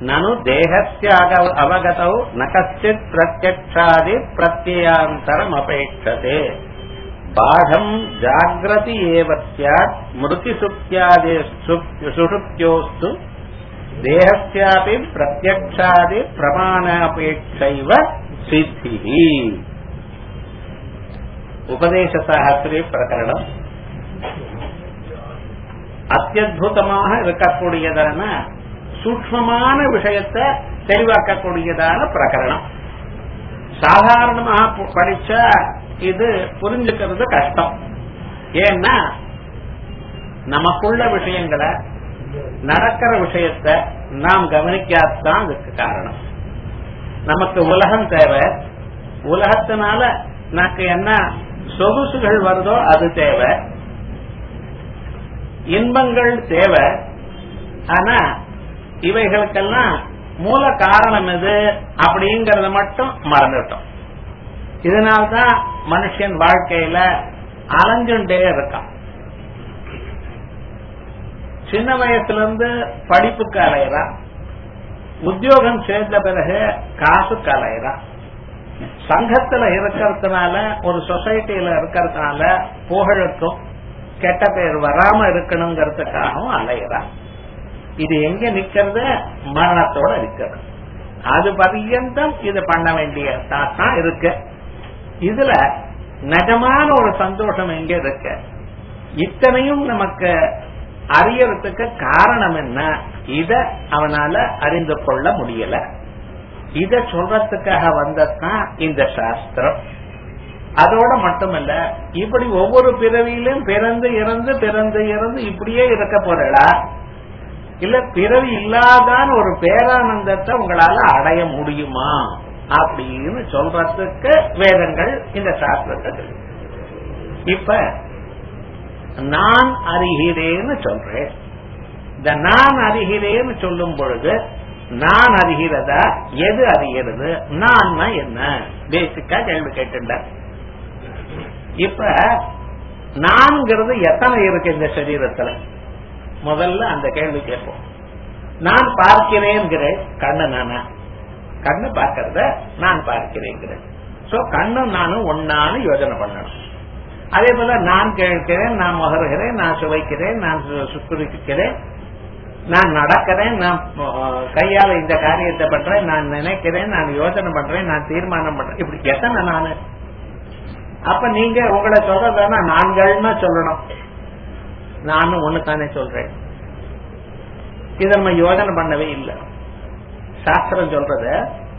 நனு தேகஸ்ய அக- அவகதௌ ந கச்சித் பிரத்யக்ஷாதி பிரத்யயாந்தரம் அபேட்சதே பாடம் ஜாகிரதி ஏவ ஸ்யாத் மிருதி சுப்தியாதி சுஷுப்தியோஸ்து தேகஸ்யாபி பிரத்யக்ஷாதி பிரமாணாபேட்சைவ சித்தி உபதேச சாஸ்திரி பிரகரணம் அத்தியுதமாக இருக்கக்கூடியதான சூக்மமான விஷயத்தை தெளிவாக்கக்கூடியதான பிரகரணம் சாதாரணமாக பு- படிச்சா இது புரிஞ்சுக்கிறது கஷ்டம் ஏன்னா நமக்குள்ள விஷயங்களை நடக்கிற விஷயத்தை நாம் கவனிக்காதான் இதுக்கு காரணம் நமக்கு உலகம் தேவை உலகத்தினால நமக்கு என்ன சொகுசுகள் வருதோ அது தேவை இன்பங்கள் தேவை ஆனா இவைகளுக்கெல்லாம் மூல காரணம் எது அப்படிங்கறத மட்டும் மறந்துட்டோம் இதனால்தான் மனுஷன் வாழ்க்கையில அலைஞ்சுண்டே இருக்கான் சின்ன வயசுல இருந்து படிப்புக்கு அலையிறான் உத்தியோகம் சேர்ந்த பிறகு காசுக்கு அலையிறான் சங்கத்துல இருக்கிறதுனால ஒரு சொசைட்டில இருக்கிறதுனால புகழுக்கும் கெட்ட பேர் வராம இருக்கணுங்கிறதுக்காகவும் அலையிறான் இது எங்க நிக்கிறது மரணத்தோட இருக்கிறது அது பர்யந்தம் இது பண்ண வேண்டிய தான் இருக்கு இதுல நிஜமான ஒரு சந்தோஷம் எங்க இருக்கு இத்தனையும் நமக்கு அறியறதுக்கு காரணம் என்ன இத அவனால அறிந்து கொள்ள முடியல இத சொல்றதுக்காக வந்ததுதான் இந்த சாஸ்திரம் அதோட மட்டுமல்ல இப்படி ஒவ்வொரு பிறவியிலும் பிறந்து இறந்து பிறந்து இறந்து இப்படியே இருக்க போறா இல்ல பிறவி இல்லாதான ஒரு பேரானந்தத்தை உங்களால அடைய முடியுமா அப்படின்னு சொல்றதுக்கு வேதங்கள் இந்த சாஸ்திரத்தில் இப்ப நான் அறிகிறேன்னு சொல்றேன் இந்த நான் அறிகிறேன்னு சொல்லும் பொழுது நான் அறிகிறதா எது அறிகிறது நான் என்ன பேசிக்கா கேள்வி கேட்டுண்ட இப்ப நான்கிறது எத்தனை இருக்கு இந்த சரீரத்துல முதல்ல அந்த கேள்வி கேட்போம் நான் பார்க்கிறேங்கிறேன் கண்ணு நானா கண்ணு பார்க்கறத நான் பார்க்கிறேங்கிறேன் சோ கண்ணும் நானும் ஒன்னான்னு யோஜனை பண்ணணும் அதே போல நான் கேட்கிறேன் நான் முகருகிறேன் நான் சுவைக்கிறேன் நான் சு- சுக்குரிக்கிறேன் நான் நடக்கிறேன் நான் அஹ், கையால இந்த காரியத்தை பண்றேன் நான் நினைக்கிறேன் நான் யோசனை பண்றேன் நான் தீர்மானம் பண்றேன் இப்படி எத்தனை நானு அப்ப நீங்க உங்களை சொல்றதுனா நான்கள்னா சொல்லணும் நானும் ஒண்ணு தானே சொல்றேன் இதை நம்ம யோசனை பண்ணவே இல்லை சாஸ்திரம் சொல்றது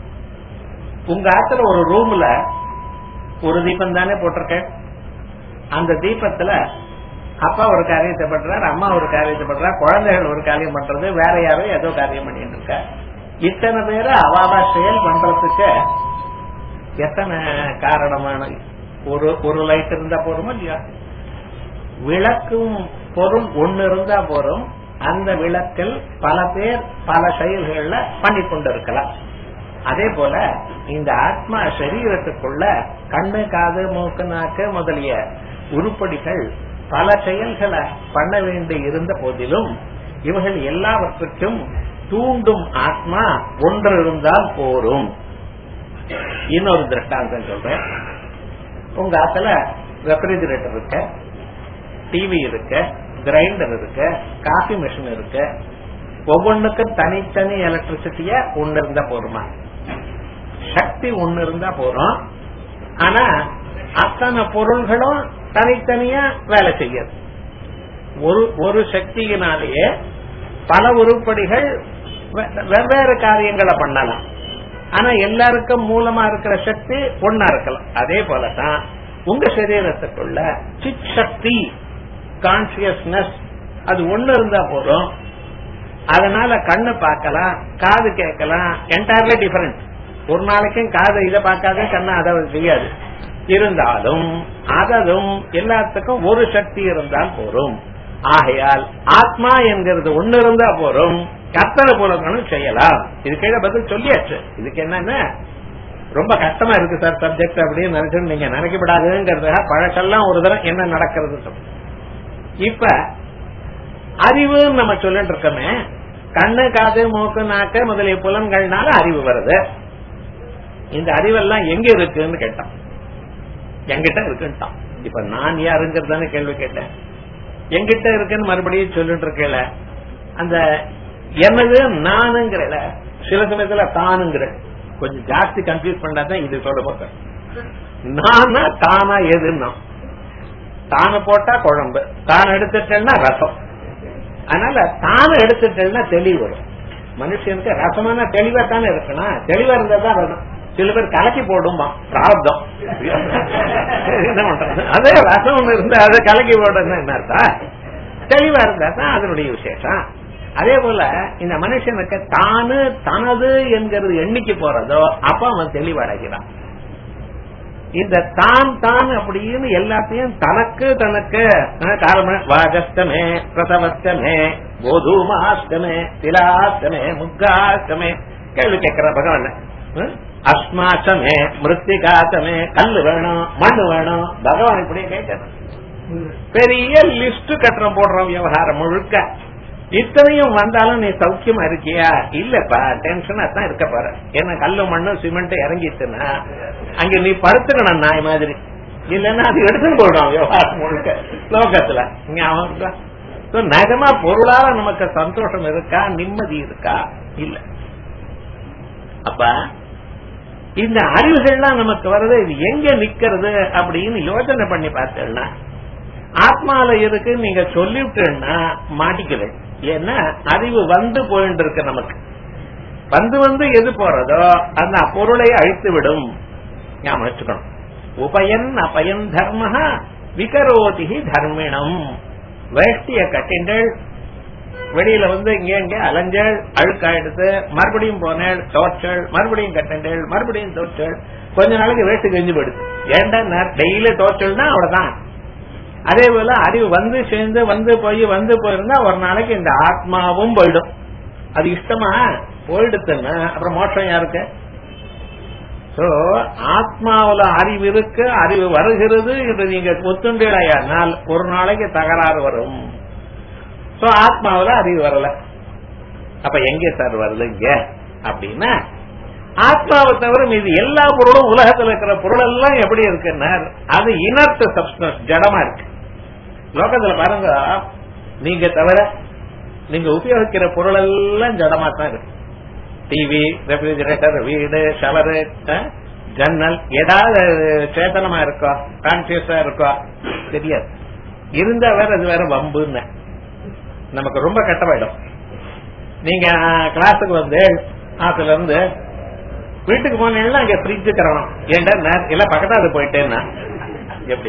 உங்க ஆத்துல ஒரு ரூம்ல ஒரு தீபம் தானே போட்டிருக்கேன் அந்த தீபத்துல அப்பா ஒரு காரியத்தை பண்றாரு அம்மா ஒரு காரியத்தை பண்றா குழந்தைகள் ஒரு காரியம் பண்றது வேற யாரோ ஏதோ காரியம் பண்ணிட்டு இருக்க இத்தனை பேரு அவாவா செயல் பண்றதுக்கு எத்தனை காரணமான ஒரு ஒரு லைட் இருந்தா போருமா இல்லையா விளக்கும் பொருள் ஒன்னு இருந்தா போரும் அந்த விளக்கில் பல பேர் பல செயல்கள்ல பண்ணி கொண்டிருக்கலாம் அதே போல இந்த ஆத்மா சரீரத்துக்குள்ள கண்ணு காது மூக்கு நாக்கு முதலிய உருப்படிகள் பல செயல்களை பண்ண வேண்டி இருந்த போதிலும் இவர்கள் எல்லாவற்றுக்கும் தூண்டும் ஆத்மா ஒன்று இருந்தால் போரும் இன்னொரு திருஷ்டாந்தம் சொல்றேன் உங்க ஆத்துல ரெஃப்ரிஜிரேட்டர் இருக்கு டிவி இருக்கு கிரைண்டர் இருக்கு காஃபி மிஷின் இருக்கு ஒவ்வொன்றுக்கும் தனித்தனி எலக்ட்ரிசிட்டிய ஒன்னு இருந்தா போருமா சக்தி ஒன்னு இருந்தா போறோம் ஆனா அத்தனை பொருள்களும் தனித்தனியா வேலை செய்யாது ஒரு ஒரு சக்தியினாலேயே பல உருப்படிகள் வெ- வெவ்வேறு காரியங்களை பண்ணலாம் ஆனா எல்லாருக்கும் மூலமா இருக்கிற சக்தி ஒன்னா இருக்கலாம் அதே போலதான் உங்க சரீரத்துக்குள்ள சித் சக்தி கான்சியஸ்னஸ் அது ஒண்ணு இருந்தா போதும் அதனால கண்ணு பார்க்கலாம் காது கேட்கலாம் என்டையர்லி டிஃபரெண்ட் ஒரு நாளைக்கும் காது இதை பார்க்காத கண்ணு அதை செய்யாது இருந்தாலும் அததும் எல்லாத்துக்கும் ஒரு சக்தி இருந்தால் போரும் ஆகையால் ஆத்மா என்கிறது ஒண்ணு இருந்தா போரும் கத்தனை புலங்களும் செய்யலாம் இது கீழே பதில் சொல்லியாச்சு இதுக்கு என்னன்னா ரொம்ப கஷ்டமா இருக்கு சார் சப்ஜெக்ட் அப்படின்னு நினைச்சு நீங்க நினைக்கப்படாதுங்கிறதுக்காக பழசெல்லாம் ஒரு தரம் என்ன நடக்கிறது சொல்லு. இப்ப அறிவுன்னு நம்ம சொல்லிட்டு இருக்கோமே கண்ணு காது மூக்கு நாக்கு முதலிய புலன்கள்னால அறிவு வருது இந்த அறிவெல்லாம் எங்க இருக்குன்னு கேட்டான் என்கிட்ட இருக்குன்ட்டான் இப்ப நான் யாருங்கிறதான கேள்வி கேட்டேன் என்கிட்ட இருக்குன்னு மறுபடியும் சொல்லிட்டு இருக்கல அந்த என்னது நானுங்கிறல சில சமயத்துல தானுங்கிற கொஞ்சம் ஜாஸ்தி கன்ஃபியூஸ் பண்ணாதான் இது சொல்ல போறேன் நானா தானா எதுன்னா தானு போட்டா குழம்பு தான் எடுத்துட்டேன்னா ரசம் அதனால தானு எடுத்துட்டேன்னா தெளிவு வரும் மனுஷனுக்கு ரசமான தெளிவா தானே இருக்கணும் தெளிவா இருந்தா தான் வரும் சில பேர் கலக்கி போடுமா பிராப்தம் என்ன பண்றது அதே ரசம் ஒண்ணு இருந்தா அதை கலக்கி போடுறதுன்னா என்ன அர்த்தம் தெளிவா இருந்தா தான் அதனுடைய விசேஷம் அதே போல இந்த மனுஷனுக்கு தானு தனது என்கிறது எண்ணிக்கை போறதோ அப்ப அவன் தெளிவடைகிறான் இந்த தான் தான் அப்படின்னு எல்லாத்தையும் தனக்கு தனக்கு காரணம் வாகஸ்தமே பிரசவஸ்தமே கோதூமாஷ்டமே திலாஷ்டமே முக்காஷ்டமே கேள்வி கேட்கிற பகவான் ம்? அஸ்மாசமே மிருத்திகாசமே கல்லு வேணும் மண்ணு வேணும் பகவான் இப்படியே கேட்கணும் பெரிய லிஸ்ட் கட்டுறோம் போடுறோம் விவகாரம் முழுக்க இத்தனையும் வந்தாலும் நீ சௌக்கியமா இருக்கியா இல்லப்பா டென்ஷனா தான் இருக்க பாரு என்ன கல்லு மண்ணு சிமெண்ட் இறங்கிட்டுனா அங்க நீ படுத்துக்கணும் நாய் மாதிரி இல்லன்னா அது எடுத்துன்னு போயிடும் விவகாரம் முழுக்க லோகத்துல இங்க அவன் So, நிஜமா பொருளால நமக்கு சந்தோஷம் இருக்கா நிம்மதி இருக்கா இல்ல அப்ப இந்த அறிவுகள்லாம் நமக்கு வர்றது இது எங்க நிக்கிறது அப்படின்னு யோசனை பண்ணி பார்த்தேன்னா ஆத்மால இருக்கு நீங்க சொல்லிவிட்டேன்னா மாட்டிக்கிறேன் ஏன்னா அறிவு வந்து போயிட்டு இருக்கு நமக்கு வந்து வந்து எது போறதோ அந்த பொருளை அழித்து விடும் ஞாபகம் வச்சுக்கணும் உபயன் அபயன் தர்ம விகரோதி தர்மிணம் வேஷ்டிய கட்டிண்டள் வெளியில வந்து இங்க இங்க அலைஞ்சள் அழுக்காயிடுத்து மறுபடியும் போனேள் தோற்றல் மறுபடியும் கட்டிண்டள் மறுபடியும் தோற்றல் கொஞ்ச நாளைக்கு வேட்டு கெஞ்சு போயிடுது ஏன்டா டெய்லி தோற்றல்னா அவ்வளவுதான் அதே போல அறிவு வந்து சேர்ந்து வந்து போய் வந்து போயிருந்தா ஒரு நாளைக்கு இந்த ஆத்மாவும் போயிடும் அது இஷ்டமா போயிடுத்துன்னா அப்புறம் மோட்சம் யாருக்கு சோ ஆத்மாவுல அறிவு இருக்கு அறிவு வருகிறது என்று நீங்க ஒத்துண்டீடையானால் ஒரு நாளைக்கு தகராறு வரும் சோ ஆத்மாவுல அறிவு வரல அப்ப எங்க சார் வருது இங்க அப்படின்னா ஆத்மாவை தவிர மீது எல்லா பொருளும் உலகத்துல இருக்கிற பொருள் எல்லாம் எப்படி இருக்குன்னா அது இனர்த்த சப்ஸ்டன்ஸ் ஜடமா இருக்கு லோகத்துல பாருங்க நீங்க தவிர நீங்க உபயோகிக்கிற பொருள் எல்லாம் ஜடமா தான் இருக்கு டிவி ரெஃப்ரிஜரேட்டர் வீடு ஷவரு ஜன்னல் ஏதாவது சேத்தனமா இருக்கோ கான்சியஸா இருக்கோ தெரியாது இருந்தா வேற அது வேற வம்புன்னு நமக்கு ரொம்ப கட்டமாயிடும் நீங்க கிளாஸுக்கு வந்து ஆத்துல இருந்து வீட்டுக்கு போனீங்கன்னா இங்க ஃப்ரிட்ஜ் தரணும் ஏன்டா இல்ல பக்கத்தா அது போயிட்டேன்னா எப்படி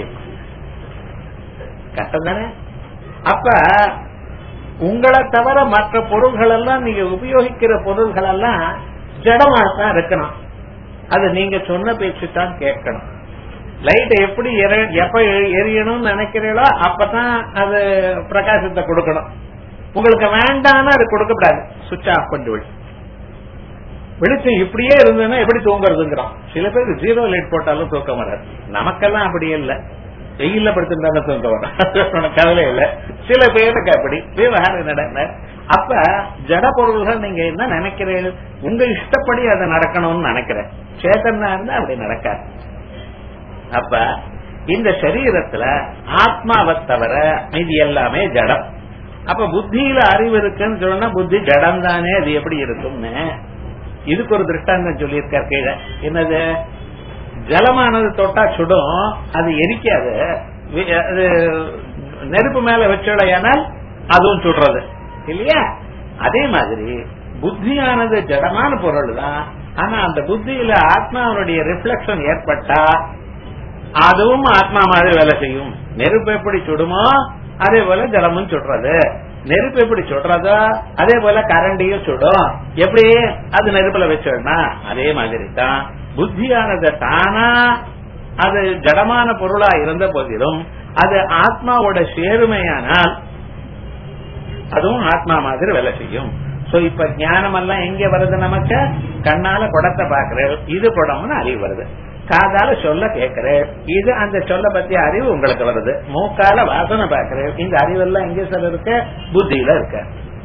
கஷ்டம் தானே அப்ப உங்களை தவிர மற்ற பொருள்கள் எல்லாம் நீங்க உபயோகிக்கிற பொருள்கள் எல்லாம் ஜடமா தான் இருக்கணும் அது நீங்க சொன்ன பேச்சு தான் கேட்கணும் லைட் எப்படி எரி- எப்ப எ- எரியணும்னு நினைக்கிறீங்களோ அப்பதான் அது பிரகாசத்தை கொடுக்கணும் உங்களுக்கு வேண்டாம்னா அது கொடுக்கப்படாது சுவிட்ச் ஆஃப் பண்ணி விடு வெளிச்சம் இப்படியே இருந்ததுன்னா எப்படி தூங்குறதுங்கிறோம் சில பேருக்கு ஜீரோ லைட் போட்டாலும் தூக்கம் வராது நமக்கெல்லாம் அப்படி இல்ல வெயில்ல படுத்திருந்தாங்க தூக்கம் வரும் கவலை இல்ல சில பேருக்கு அப்படி விவகாரம் நடந்த அப்ப ஜட பொருள்கள் நீங்க என்ன நினைக்கிறீர்கள் உங்க இஷ்டப்படி அது நடக்கணும்னு நினைக்கிறேன் சேத்தனா இருந்தா அப்படி நடக்காது அப்ப இந்த சரீரத்துல ஆத்மாவை தவிர மீதி எல்லாமே ஜடம் அப்ப புத்தியில அறிவு இருக்குன்னு சொன்னா புத்தி ஜடம் தானே அது எப்படி இருக்கும்னு இதுக்கு ஒரு திருஷ்டாந்தம் சொல்லியிருக்கார் கீழே என்னது ஜலமானது தொட்டா சுடும் அது எரிக்காது வி- அது நெருப்பு மேல வச்சடையானால் அதுவும் சுடுறது இல்லையா அதே மாதிரி புத்தியானது ஜடமான பொருள் தான் ஆனா அந்த புத்தியில ஆத்மாவுடைய ரிஃப்ளெக்ஷன் ஏற்பட்டா அதுவும் ஆத்மா மாதிரி வேலை செய்யும் நெருப்பு எப்படி சுடுமோ அதே போல ஜலமும் சுடுறது நெருப்பு எப்படி சுடுறதோ அதே போல கரண்டியும் சுடும் எப்படி அது நெருப்புல வச்சிடனா அதே மாதிரி தான் புத்தியானது தானா அது ஜடமான பொருளா இருந்த போதிலும் அது ஆத்மாவோட சேருமையானால் அதுவும் ஆத்மா மாதிரி வேலை செய்யும் சோ இப்ப ஞானம் எல்லாம் எங்க வருது நமக்கு கண்ணால குடத்தை பாக்குறேன் இது குடம்னு அறிவு வருது காதால சொல்ல கேட்கிறேன் இது அந்த சொல்ல பத்திய அறிவு உங்களுக்கு வருது மூக்கால வாசனை பாக்குறேன் இந்த அறிவெல்லாம் எங்க சார் இருக்கு புத்தியில இருக்கு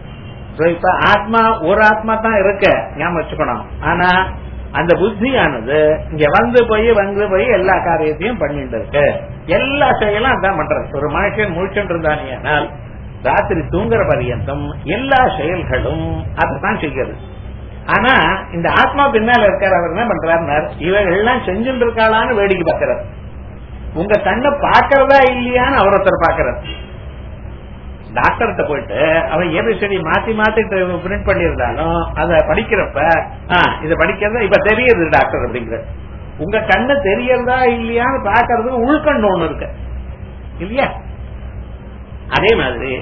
So, இப்ப ஆத்மா ஒரு ஆத்மா தான் இருக்க ஞாபகம் வச்சுக்கணும் ஆனா அந்த புத்தியானது இங்க வந்து போய் வந்து போய் எல்லா காரியத்தையும் பண்ணிட்டு இருக்கு எல்லா செயலும் அதான் பண்றது ஒரு மனுஷன் முழிச்சுட்டு இருந்தானே ஆனால் ராத்திரி தூங்குற பரியந்தம் எல்லா செயல்களும் அதைத்தான் செய்கிறது ஆனா இந்த ஆத்மா பின்னால இருக்கார் அவர் என்ன பண்றாருன்னார் இவர்கள் எல்லாம் செஞ்சுட்டு இருக்காளான்னு வேடிக்கை பார்க்கிறார் உங்க கண்ணை பாக்குறதா இல்லையான்னு அவர் ஒருத்தர் பாக்குறார் டாக்டர்கிட்ட போயிட்டு அவன் ஏபிசிடி மாத்தி மாத்தி பிரிண்ட் பண்ணியிருந்தாலும் அத படிக்கிறப்ப ஆ, இத படிக்கிறதா இப்ப தெரியுது டாக்டர் அப்படிங்கிற உங்க கண்ணு தெரியறதா இல்லையான்னு பாக்குறதுக்கு உள்கண்ணு ஒண்ணு இருக்கு இல்லையா அதே மாதிரி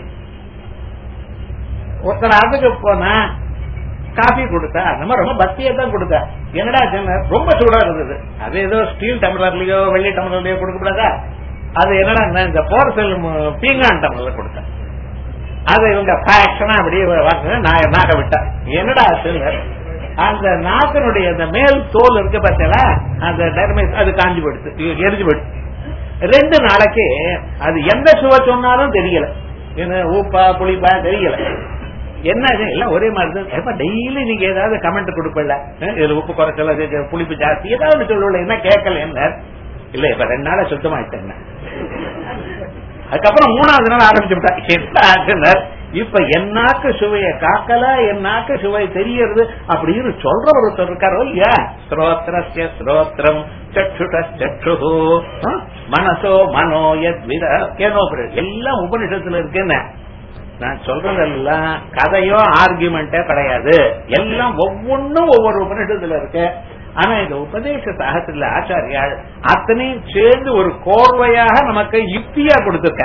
ஒருத்தர் அதுக்கு போனா காஃபி கொடுத்தா நம்ம ரொம்ப பக்தியை தான் கொடுத்தா என்னடா சொன்ன ரொம்ப சூடா இருந்தது அது ஏதோ ஸ்டீல் டம்ளர்லயோ வெள்ளி டம்ளர்லயோ கொடுக்க கூடாதா அது என்னடா இந்த போர்செல் பீங்கான் டம்ளர்ல கொடுத்தேன் அதை இவங்க ஃபேஷனா அப்படியே வாங்க நான் நாக்க விட்டேன் என்னடா சொல்லுங்க அந்த நாக்கினுடைய அந்த மேல் தோல் இருக்கு பார்த்தீங்களா அந்த டெர்மைஸ் அது காஞ்சி போயிடுச்சு எரிஞ்சு போயிடுச்சு ரெண்டு நாளைக்கு அது எந்த சுவை சொன்னாலும் தெரியல என்ன உப்பா புளிப்பா தெரியல என்ன இது எல்லாம் ஒரே மாதிரி தான் எப்ப டெய்லி நீங்க ஏதாவது கமெண்ட் கொடுப்பல இதுல உப்பு குறைச்சல இது புளிப்பு ஜாஸ்தி ஏதாவது சொல்லல என்ன கேட்கல என்ன இல்ல இப்ப ரெண்டு நாளா சுத்தமாயிட்டேன் அதுக்கப்புறம் மூணாவது நாள் ஆரம்பிச்சு விட்டா என்ன ஆச்சுனர் இப்ப என்னாக்கு சுவையை காக்கல என்னாக்கு சுவை தெரியறது அப்படின்னு சொல்ற ஒருத்தர் இருக்காரோ இல்லையா ஸ்ரோத்ரஸ்ய ஸ்ரோத்ரம் சற்றுட சற்று மனசோ மனோ யத் வித ஏனோ எல்லாம் உபனிஷத்துல இருக்குன்னு நான் சொல்றதெல்லாம் கதையோ ஆர்குமெண்டே கிடையாது எல்லாம் ஒவ்வொன்றும் ஒவ்வொரு உபனிஷத்துல இருக்கு ஆனா இந்த உபதேச சாகத்துல ஆச்சாரியால் அத்தனையும் சேர்ந்து ஒரு கோர்வையாக நமக்கு யுக்தியா கொடுத்திருக்க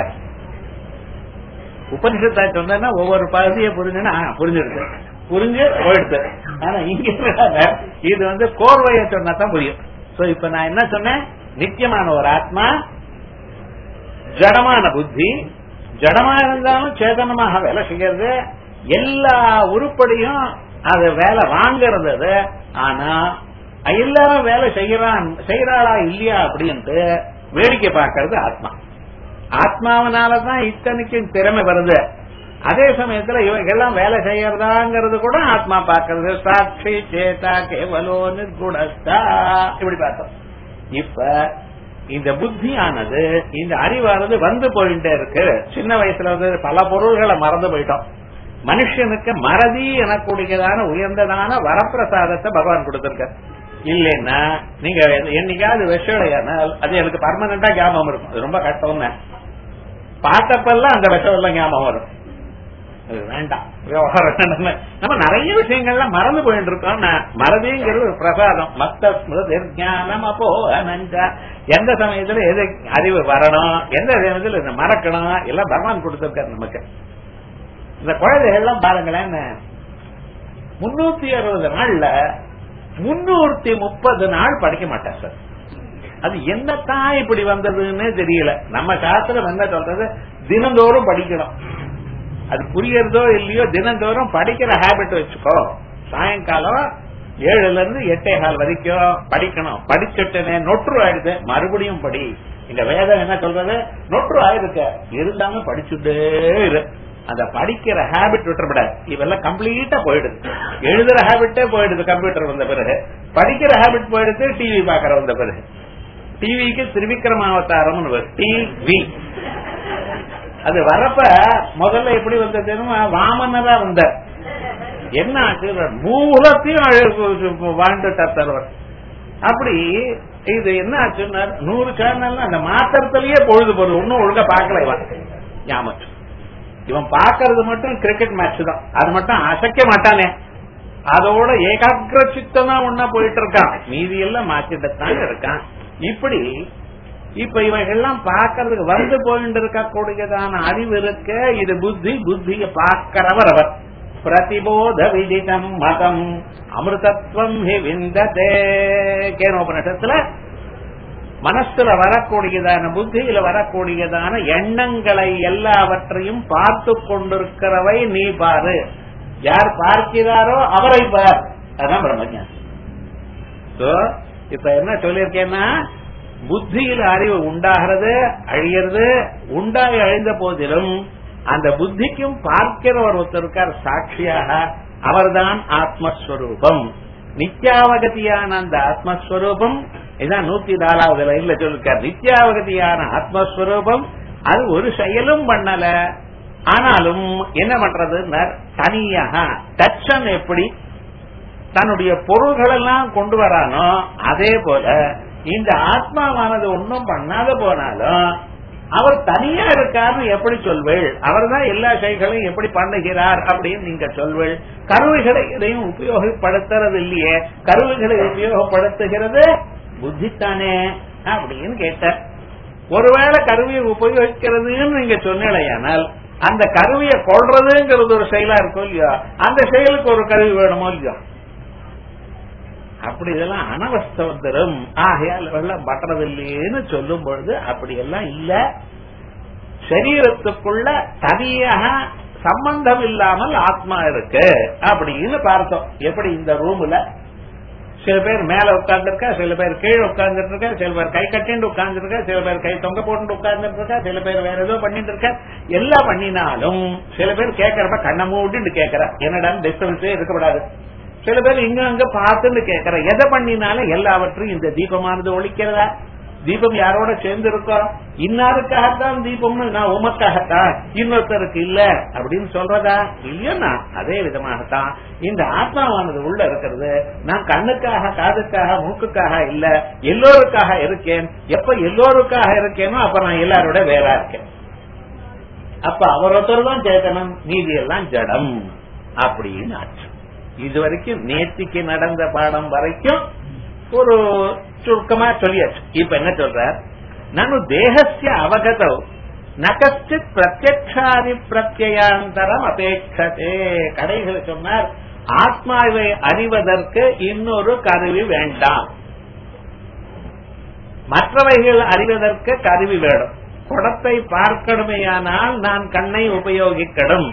உபனிஷத்தா சொன்னா ஒவ்வொரு பகுதியை புரிஞ்சுன்னா ஆ, புரிஞ்சிருக்கு புரிஞ்சு போயிடுது ஆனா இங்க இருக்கிறாங்க, இது வந்து கோர்வைய சொன்னா தான் புரியும் சோ இப்ப நான் என்ன சொன்னேன் நித்தியமான ஒரு ஆத்மா ஜடமான புத்தி ஜடமா இருந்தாலும் சேதனமாக வேலை செய்யறது எல்லா உருப்படியும் அது வேலை வாங்குறது அது ஆனா எல்லாரும் வேலை செய்யறான் செய்யறாளா இல்லையா அப்படின்ட்டு வேடிக்கை பார்க்கறது ஆத்மா ஆத்மாவனாலதான் இத்தனைக்கும் திறமை வருது அதே சமயத்துல இவங்கெல்லாம் வேலை செய்யறதாங்கிறது கூட ஆத்மா பார்க்கறது சாட்சி சேதா கேவலோ நிர்குணஸ்தா இப்படி பார்த்தோம் இப்ப இந்த புத்தியானது இந்த அறிவானது வந்து போயிட்டே இருக்கு சின்ன வயசுல வந்து பல பொருள்களை மறந்து போயிட்டோம் மனுஷனுக்கு மறதி எனக்கூடியதான உயர்ந்ததான வரப்பிரசாதத்தை பகவான் கொடுத்திருக்க இல்லைன்னா நீங்க என்னைக்காவது விஷயம் அது எனக்கு பர்மனண்டா ஞாபகம் இருக்கும் அது ரொம்ப கஷ்டம் பார்த்தப்பெல்லாம் அந்த விஷயம் எல்லாம் ஞாபகம் வரும் அது வேண்டாம் விவகாரம் நம்ம நம்ம நிறைய விஷயங்கள்லாம் மறந்து போயிட்டு இருக்கோம் நான் மறதிங்கிறது ஒரு பிரசாதம் மத்த ஸ்மிருதி ஞானம் அப்போ நஞ்சா எந்த சமயத்துல எது அறிவு வரணும் எந்த சமயத்துல இதை மறக்கணும் எல்லாம் பகவான் கொடுத்திருக்காரு நமக்கு இந்த குழந்தைகள் எல்லாம் பாருங்களேன் முன்னூத்தி அறுபது நாள்ல முன்னூத்தி முப்பது நாள் படிக்க மாட்டேன் சார் அது என்னத்தான் இப்படி வந்ததுன்னு தெரியல நம்ம சாஸ்திரம் என்ன சொல்றது தினந்தோறும் படிக்கணும் அது புரியறதோ இல்லையோ தினந்தோறும் படிக்கிற ஹேபிட் வச்சுக்கோ சாயங்காலம் ஏழுல இருந்து எட்டே கால் வரைக்கும் படிக்கணும் படிச்சுட்டனே நொற்று ஆயிடுது மறுபடியும் படி இந்த வேதம் என்ன சொல்றது நொற்று ஆயிருக்கு இருந்தாலும் படிச்சுட்டே இரு அந்த படிக்கிற ஹேபிட் விட்டுறப்படாது இவெல்லாம் கம்ப்ளீட்டா போயிடுது எழுதுற ஹேபிட்டே போயிடுது கம்ப்யூட்டர் வந்த பிறகு படிக்கிற ஹேபிட் போயிடுது டிவி பாக்குற வந்த பிறகு டிவிக்கு திருவிக்ரமாவதாரம் டிவி அது வரப்ப முதல்ல எப்படி வந்ததுன்னு வாமனரா வந்தார் என்ன ஆச்சு மூலத்தையும் வாழ்ந்துட்டார் தலைவர் அப்படி இது என்ன ஆச்சுன்னா நூறு சேனல் அந்த மாத்திரத்திலேயே பொழுது போகுது ஒன்னும் ஒழுங்கா பார்க்கல இவன் ஞாபகம் இவன் பாக்குறது மட்டும் கிரிக்கெட் மேட்ச் தான் அது மட்டும் அசைக்க மாட்டானே அதோட ஏகாகிர சித்தமா ஒன்னா போயிட்டு இருக்கான் மீதி எல்லாம் மாத்திட்டு இருக்கான் இப்படி இப்ப இவைகள்லாம் பார்க்கறதுக்கு வந்து போயிட்டு இருக்கக்கூடியதான அறிவு இருக்க இது புத்தி புத்திய பார்க்கிறவர் அவர் பிரதிபோத விதிதம் மதம் அமிர்தத்வம் ஹி விந்ததே கேனோபனிஷத்துல மனசுல வரக்கூடியதான புத்தியில வரக்கூடியதான எண்ணங்களை எல்லாவற்றையும் பார்த்து கொண்டிருக்கிறவை நீ பாரு யார் பார்க்கிறாரோ அவரை பார் அதான் பிரம்மஜானம் So, இப்ப என்ன சொல்லியிருக்கேன்னா புத்தியில அறிவு உண்டாகிறது அழியறது உண்டாகி அழிந்த போதிலும் அந்த புத்திக்கும் பார்க்கிறவர் ஒருத்தர் இருக்கார் சாட்சியாக அவர்தான் ஆத்மஸ்வரூபம் நித்யாவகதியான அந்த ஆத்மஸ்வரூபம் இதான் நூத்தி நாலாவது லைன்ல சொல்லிருக்கார் நித்யாவகதியான ஆத்மஸ்வரூபம் அது ஒரு செயலும் பண்ணல ஆனாலும் என்ன பண்றது தனியாக தச்சன் எப்படி தன்னுடைய பொருள்கள் எல்லாம் கொண்டு வரானோ அதே போல இந்த ஆத்மாவானது ஒன்றும் பண்ணாத போனாலும் அவர் தனியா இருக்காருன்னு எப்படி சொல்வேள் அவர் தான் எல்லா செயல்களையும் எப்படி பண்ணுகிறார் அப்படின்னு நீங்க சொல்வேள் கருவிகளை எதையும் உபயோகப்படுத்துறது இல்லையே கருவிகளை உபயோகப்படுத்துகிறது புத்தித்தானே அப்படின்னு கேட்டார் ஒருவேளை கருவியை உபயோகிக்கிறதுன்னு நீங்க சொன்னீங்களேயானால் அந்த கருவியை கொள்றதுங்கிறது ஒரு செயலா இருக்கும் இல்லையா அந்த செயலுக்கு ஒரு கருவி வேணுமோ இல்லையா அப்படி இதெல்லாம் அனவஸ்த வந்துடும் ஆகையால் வெள்ளம் பட்டுறதில்லைன்னு சொல்லும் பொழுது அப்படி எல்லாம் இல்ல சரீரத்துக்குள்ள தனியாக சம்பந்தம் இல்லாமல் ஆத்மா இருக்கு அப்படின்னு பார்த்தோம் எப்படி இந்த ரூம்ல சில பேர் மேல உட்கார்ந்துருக்கா சில பேர் கீழே உட்கார்ந்துட்டு இருக்கா சில பேர் கை கட்டிட்டு உட்கார்ந்துருக்கா சில பேர் கை தொங்க போட்டு உட்கார்ந்துட்டு இருக்கா சில பேர் வேற ஏதோ பண்ணிட்டு இருக்கா எல்லாம் பண்ணினாலும் சில பேர் கேட்கறப்ப கண்ணை மூடிட்டு கேட்கற என்னடா டிஸ்டர்பன்ஸே இருக்கக்கூடாது சில பேர் இங்க அங்க பார்த்துன்னு கேட்கற எதை பண்ணினாலும் எல்லாவற்றையும் இந்த தீபமானது ஒழிக்கிறதா தீபம் யாரோட சேர்ந்து இருக்கோம் இன்னாருக்காகத்தான் தீபம்னு நான் உமக்காகத்தான் இன்னொருத்தருக்கு இல்ல அப்படின்னு சொல்றதா இல்லையா அதே விதமாகத்தான் இந்த ஆத்மாவானது உள்ள இருக்கிறது நான் கண்ணுக்காக காதுக்காக மூக்குக்காக இல்ல எல்லோருக்காக இருக்கேன் எப்ப எல்லோருக்காக இருக்கேனோ அப்ப நான் எல்லாரோட வேற இருக்கேன் அப்ப அவர் ஒருத்தர் தான் சேத்தனம் மீதி எல்லாம் ஜடம் அப்படின்னு ஆச்சு இது வரைக்கும் நேத்திக்கு நடந்த பாடம் வரைக்கும் ஒரு சுருக்கமா சொல்லியாச்சு இப்ப என்ன சொல்ற நானு தேகசிய அவகதோ நகச்சித் பிரத்யக்ஷாதி பிரத்யயாந்தரம் அபேட்சதே கடைகள் சொன்னார் ஆத்மாவை அறிவதற்கு இன்னொரு கருவி வேண்டாம் மற்றவைகள் அறிவதற்கு கருவி வேணும் குடத்தை பார்க்கணுமேயானால் நான் கண்ணை உபயோகிக்கணும்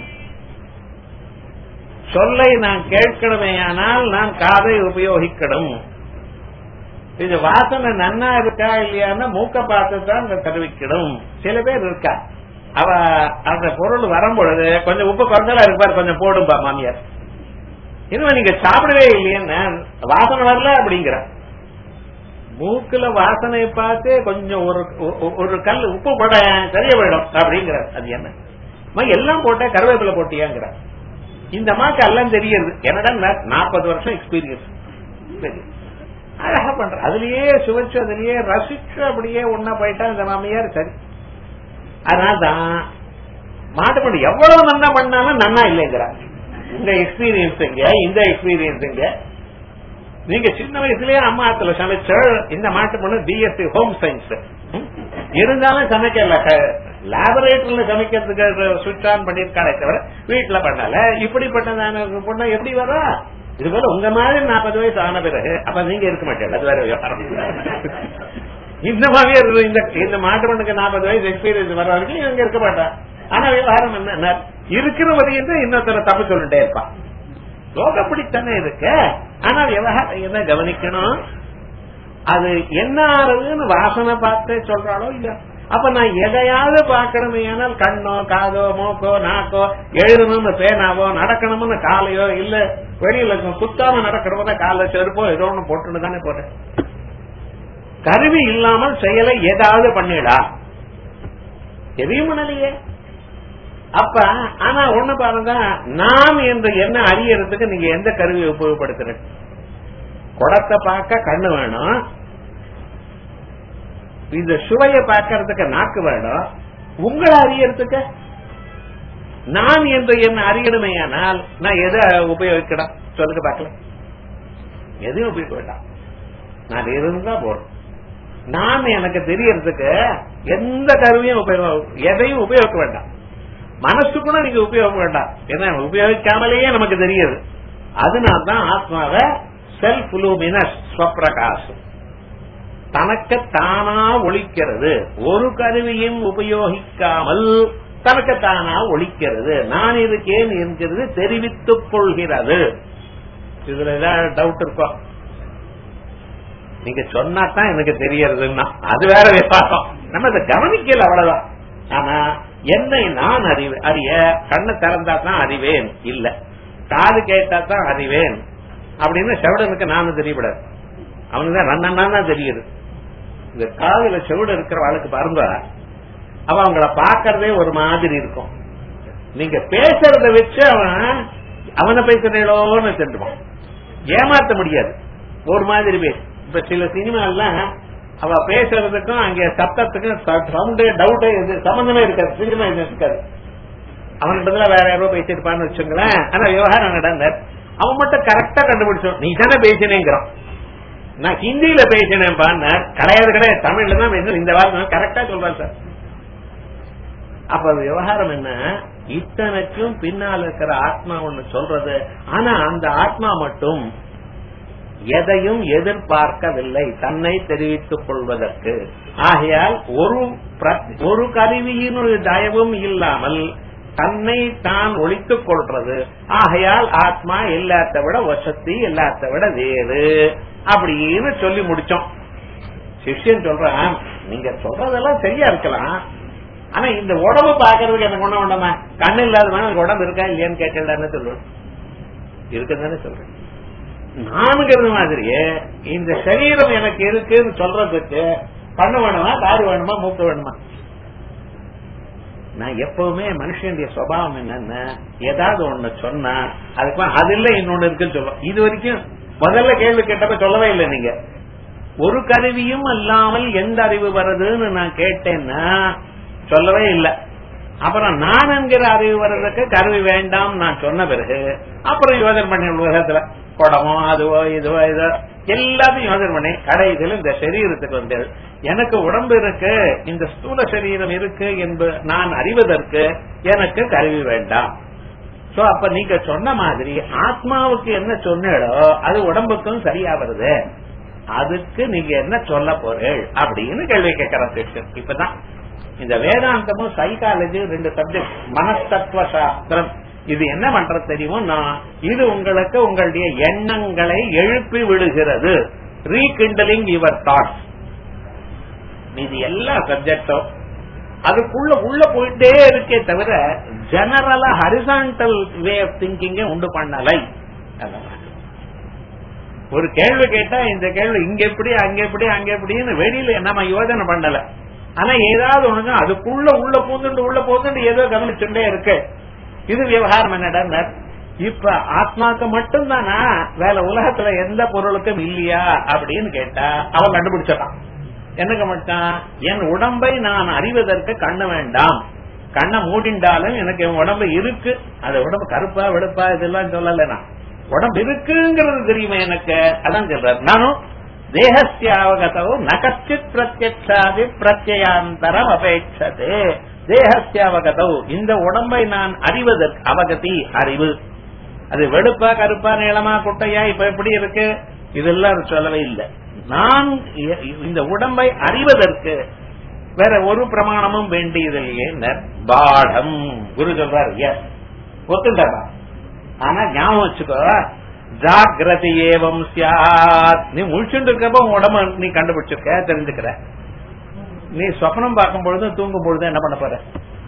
சொல்லை நான் கேட்கணுமேயானால் நான் காதை உபயோகிக்கணும் இது வாசனை நன்னா இருக்கா இல்லையான்னு மூக்க பார்த்து தான் தெரிவிக்கணும் சில பேர் இருக்கா அவ அந்த பொருள் வரும்பொழுது கொஞ்சம் உப்பு குறைஞ்சலா இருப்பார் கொஞ்சம் போடும்பா மாமியார் இன்னும் நீங்க சாப்பிடவே இல்லையன்னு வாசனை வரல அப்படிங்கிற மூக்குல வாசனை பார்த்து கொஞ்சம் ஒரு ஒரு கல் உப்பு போட தெரிய போயிடும் அப்படிங்கிற அது என்ன எல்லாம் போட்ட கருவேப்பிலை போட்டியாங்கிற இந்த மாக்கு எல்லாம் தெரியுது என்னடா நாற்பது வருஷம் எக்ஸ்பீரியன்ஸ் அழகா பண்ற அதுலயே சுவைச்சு அதுலயே ரசிச்சு அப்படியே ஒன்னா போயிட்டா இந்த மாமியார் சரி அதனால்தான் மாட்டு பண்ணி எவ்வளவு நன்னா பண்ணாலும் நன்னா இல்லைங்கிறாங்க இந்த எக்ஸ்பீரியன்ஸ் எங்க இந்த எக்ஸ்பீரியன்ஸ் எங்க நீங்க சின்ன வயசுலயே அம்மாத்துல சமைச்ச இந்த மாட்டு பொண்ணு பிஎஸ்சி ஹோம் சயின்ஸ் இருந்தாலும் சமைக்கல லேபரேட்டரியில சமைக்கிறதுக்கு சுவிட்ச் ஆன் பண்ணிருக்காளே தவிர வீட்டுல பண்ணல இப்படிப்பட்டதான பொண்ணு எப்படி வரும் இது போல உங்க மாதிரி நாற்பது வயசு ஆன பிறகு அப்ப நீங்க இருக்க மாட்டேன் அது வேற விவகாரம் இந்த மாதிரி இந்த இந்த மாட்டு பொண்ணுக்கு நாற்பது வயசு எக்ஸ்பீரியன்ஸ் வர வரைக்கும் இவங்க இருக்க மாட்டான் ஆனா விவகாரம் என்ன இருக்கிற வரையும் இன்னொருத்தர தப்பு சொல்லிட்டே இருப்பான் லோகப்படித்தானே இருக்க ஆனா விவகாரம் என்ன கவனிக்கணும் அது என்ன ஆறுதுன்னு வாசனை பார்த்து சொல்றாளோ இல்ல அப்ப நான் எதையாவது பார்க்கணுமே ஆனால் கண்ணோ காதோ மூக்கோ நாக்கோ எழுதணும்னு பேனாவோ நடக்கணும்னு காலையோ இல்ல வெளியில குத்தாம நடக்கணும்னா கால செருப்போ ஏதோ ஒண்ணு போட்டுன்னு தானே போறேன் கருவி இல்லாமல் செயலை ஏதாவது பண்ணிடா எதையும் பண்ணலையே அப்ப ஆனா ஒண்ணு பாருங்க நாம் என்று என்ன அறியறதுக்கு நீங்க எந்த கருவியை உபயோகப்படுத்துற குடத்தை பார்க்க கண்ணு வேணும் இந்த சுவையை பார்க்கறதுக்கு நாக்கு வேணும் உங்களை அறியறதுக்கு நான் என்று என்ன அறியணுமேயானால் நான் எதை உபயோகிக்கணும் சொல்லுங்க பார்க்கலாம் எதையும் உபயோகிக்க வேண்டாம் நான் இருந்தா போறோம் நான் எனக்கு தெரியறதுக்கு எந்த கருவியும் உபயோகம் எதையும் உபயோகிக்க வேண்டாம் மனசு கூட நீங்க உபயோகம் வேண்டாம் ஏன்னா உபயோகிக்காமலேயே நமக்கு தெரியுது அதனால்தான் ஆத்மாவை செல்ஃப் லூமினஸ் ஸ்வப்பிரகாசம் தனக்கு தானா ஒழிக்கிறது ஒரு கருவியும் உபயோகிக்காமல் தனக்கு தானா ஒழிக்கிறது நான் இருக்கேன் என்கிறது தெரிவித்துக் கொள்கிறது இதுல ஏதாவது டவுட் இருக்கும் நீங்க சொன்னா தான் எனக்கு தெரியறதுன்னா அது வேற விவாதம் நம்ம அதை கவனிக்கல அவ்வளவுதான் ஆனா என்னை நான் அறிவு அறிய கண்ணை திறந்தா தான் அறிவேன் இல்ல காது கேட்டா தான் அறிவேன் அப்படின்னு செவடனுக்கு நானும் தெரியப்படாது அவனுக்கு தான் ரன்னா தான் தெரியுது இந்த காதுல செவிடு இருக்கிற ஆளுக்கு பாருங்க அவ அவங்கள பாக்குறதே ஒரு மாதிரி இருக்கும் நீங்க பேசுறத வச்சு அவன் அவனை பேசுறீங்களோன்னு தெரிஞ்சுப்பான் ஏமாத்த முடியாது ஒரு மாதிரி பேசு இப்ப சில சினிமா எல்லாம் அவ பேசுறதுக்கும் அங்க சத்தத்துக்கும் சவுண்டு டவுட் இது சம்பந்தமே இருக்காது சினிமா இது இருக்காது அவனுக்கு பதிலா வேற யாரோ பேசிருப்பான்னு வச்சுங்களேன் ஆனா விவகாரம் நடந்த அவன் மட்டும் கரெக்டா கண்டுபிடிச்சோம் நீ தானே பேசினேங்கிறான் நான் ஹிந்தியில பேசினேன் கிடையாது கிடையாது தமிழ்ல தான் பேசணும் இந்த வாரம் கரெக்டா சொல்றேன் சார் அப்ப விவகாரம் என்ன இத்தனைக்கும் பின்னால் இருக்கிற ஆத்மா ஒண்ணு சொல்றது ஆனா அந்த ஆத்மா மட்டும் எதையும் எதிர்பார்க்கவில்லை தன்னை தெரிவித்துக் கொள்வதற்கு ஆகையால் ஒரு ஒரு கருவியினுடைய தயவும் இல்லாமல் தன்னை தான் ஒழித்துக் கொள்றது ஆகையால் ஆத்மா எல்லாத்த விட வசதி எல்லாத்த விட வேறு அப்படின்னு சொல்லி முடிச்சோம் சிஷ்யன் சொல்றான் நீங்க சொல்றதெல்லாம் சரியா இருக்கலாம் ஆனா இந்த உடம்பு பாக்குறதுக்கு எனக்கு ஒண்ணு வேண்டாமா கண்ணு இல்லாதவன் எனக்கு உடம்பு இருக்கா இல்லையான்னு கேட்கலான்னு சொல்லுவேன் இருக்குதானே சொல்றேன் நானுங்கிறது மாதிரியே இந்த சரீரம் எனக்கு இருக்குன்னு சொல்றதுக்கு கண்ணு வேணுமா காது வேணுமா மூக்கு வேணுமா நான் எப்பவுமே மனுஷனுடைய சுவாவம் என்னன்னா ஏதாவது ஒண்ணு சொன்னா அதுக்கு அது இல்ல இன்னொன்னு இருக்குன்னு சொல்லுவோம் இது வரைக்கும் முதல்ல கேள்வி கேட்டப்ப சொல்லவே இல்லை நீங்க ஒரு கருவியும் அல்லாமல் எந்த அறிவு வருதுன்னு நான் கேட்டேன்னா சொல்லவே இல்லை அப்புறம் நான் என்கிற அறிவு வர்றதுக்கு கருவி வேண்டாம் நான் சொன்ன பிறகு அப்புறம் யோசனை பண்ணி உலகத்துல குடமோ அதுவோ இதுவோ இதோ எல்லாத்தையும் யோசனை பண்ணி கடைசியில் இந்த சரீரத்துக்கு வந்து எனக்கு உடம்பு இருக்கு இந்த ஸ்தூல சரீரம் இருக்கு என்று நான் அறிவதற்கு எனக்கு கருவி வேண்டாம் சோ அப்ப நீங்க சொன்ன மாதிரி ஆத்மாவுக்கு என்ன சொன்னீடோ அது உடம்புக்கும் சரியா வருது அதுக்கு நீங்க என்ன சொல்ல போறீள் அப்படின்னு கேள்வி கேட்கிற செக்ஷன் இப்பதான் இந்த வேதாந்தமும் சைக்காலஜி ரெண்டு சப்ஜெக்ட் மனத்தத்துவ சாஸ்திரம் இது என்ன பண்றது தெரியுமோ இது உங்களுக்கு உங்களுடைய எண்ணங்களை எழுப்பி விடுகிறது ரீகிண்டலிங் யுவர் தாட்ஸ் இது எல்லா சப்ஜெக்டும் அதுக்குள்ள உள்ள போயிட்டே இருக்கே தவிர ஜெனரலா ஹரிசான்டல் வே ஆஃப் திங்கிங்க உண்டு பண்ணலை ஒரு கேள்வி கேட்டா இந்த கேள்வி இங்க எப்படி அங்க எப்படி அங்க எப்படின்னு வெளியில நம்ம யோஜனை பண்ணல ஆனா ஏதாவது ஒண்ணுங்க அதுக்குள்ள உள்ள பூந்துண்டு உள்ள பூந்துண்டு ஏதோ கவனிச்சுட்டே இருக்கு இது விவகாரம் என்னடா இப்ப ஆத்மாக்கு மட்டும்தானா வேற உலகத்துல எந்த பொருளுக்கும் இல்லையா அப்படின்னு கேட்டா அவன் கண்டுபிடிச்சிட்டான் என்ன கமிட்டான் என் உடம்பை நான் அறிவதற்கு கண்ணு வேண்டாம் கண்ணை மூடிண்டாலும் எனக்கு என் உடம்பு இருக்கு அது உடம்பு கருப்பா வெளுப்பா இதெல்லாம் சொல்லல நான் உடம்பு இருக்குங்கிறது தெரியுமா எனக்கு அதான் சொல்றாரு நானும் தேகஸ்யாவகதோ நகச்சித் பிரத்யட்சாதி பிரத்யயாந்தரம் அபேட்சதே தேகஸ்யாவகதோ இந்த உடம்பை நான் அறிவதற்கு அவகதி அறிவு அது வெளுப்பா கருப்பா நீளமா குட்டையா இப்ப எப்படி இருக்கு இதெல்லாம் சொல்லவே இல்லை நான் இந்த உடம்பை அறிவதற்கு வேற ஒரு பிரமாணமும் வேண்டியதில்லையே பாடம் குரு சொல்றாரு எஸ் ஒத்துண்டா ஆனா ஞாபகம் வச்சுக்கோ ஜாகிரதி ஏவம் சியாத் நீ முழிச்சுட்டு இருக்கப்ப உடம்ப நீ கண்டுபிடிச்சிருக்க தெரிஞ்சுக்கிற நீ சொப்னம் பார்க்கும் பொழுதும் தூங்கும் பொழுதும் என்ன பண்ண போற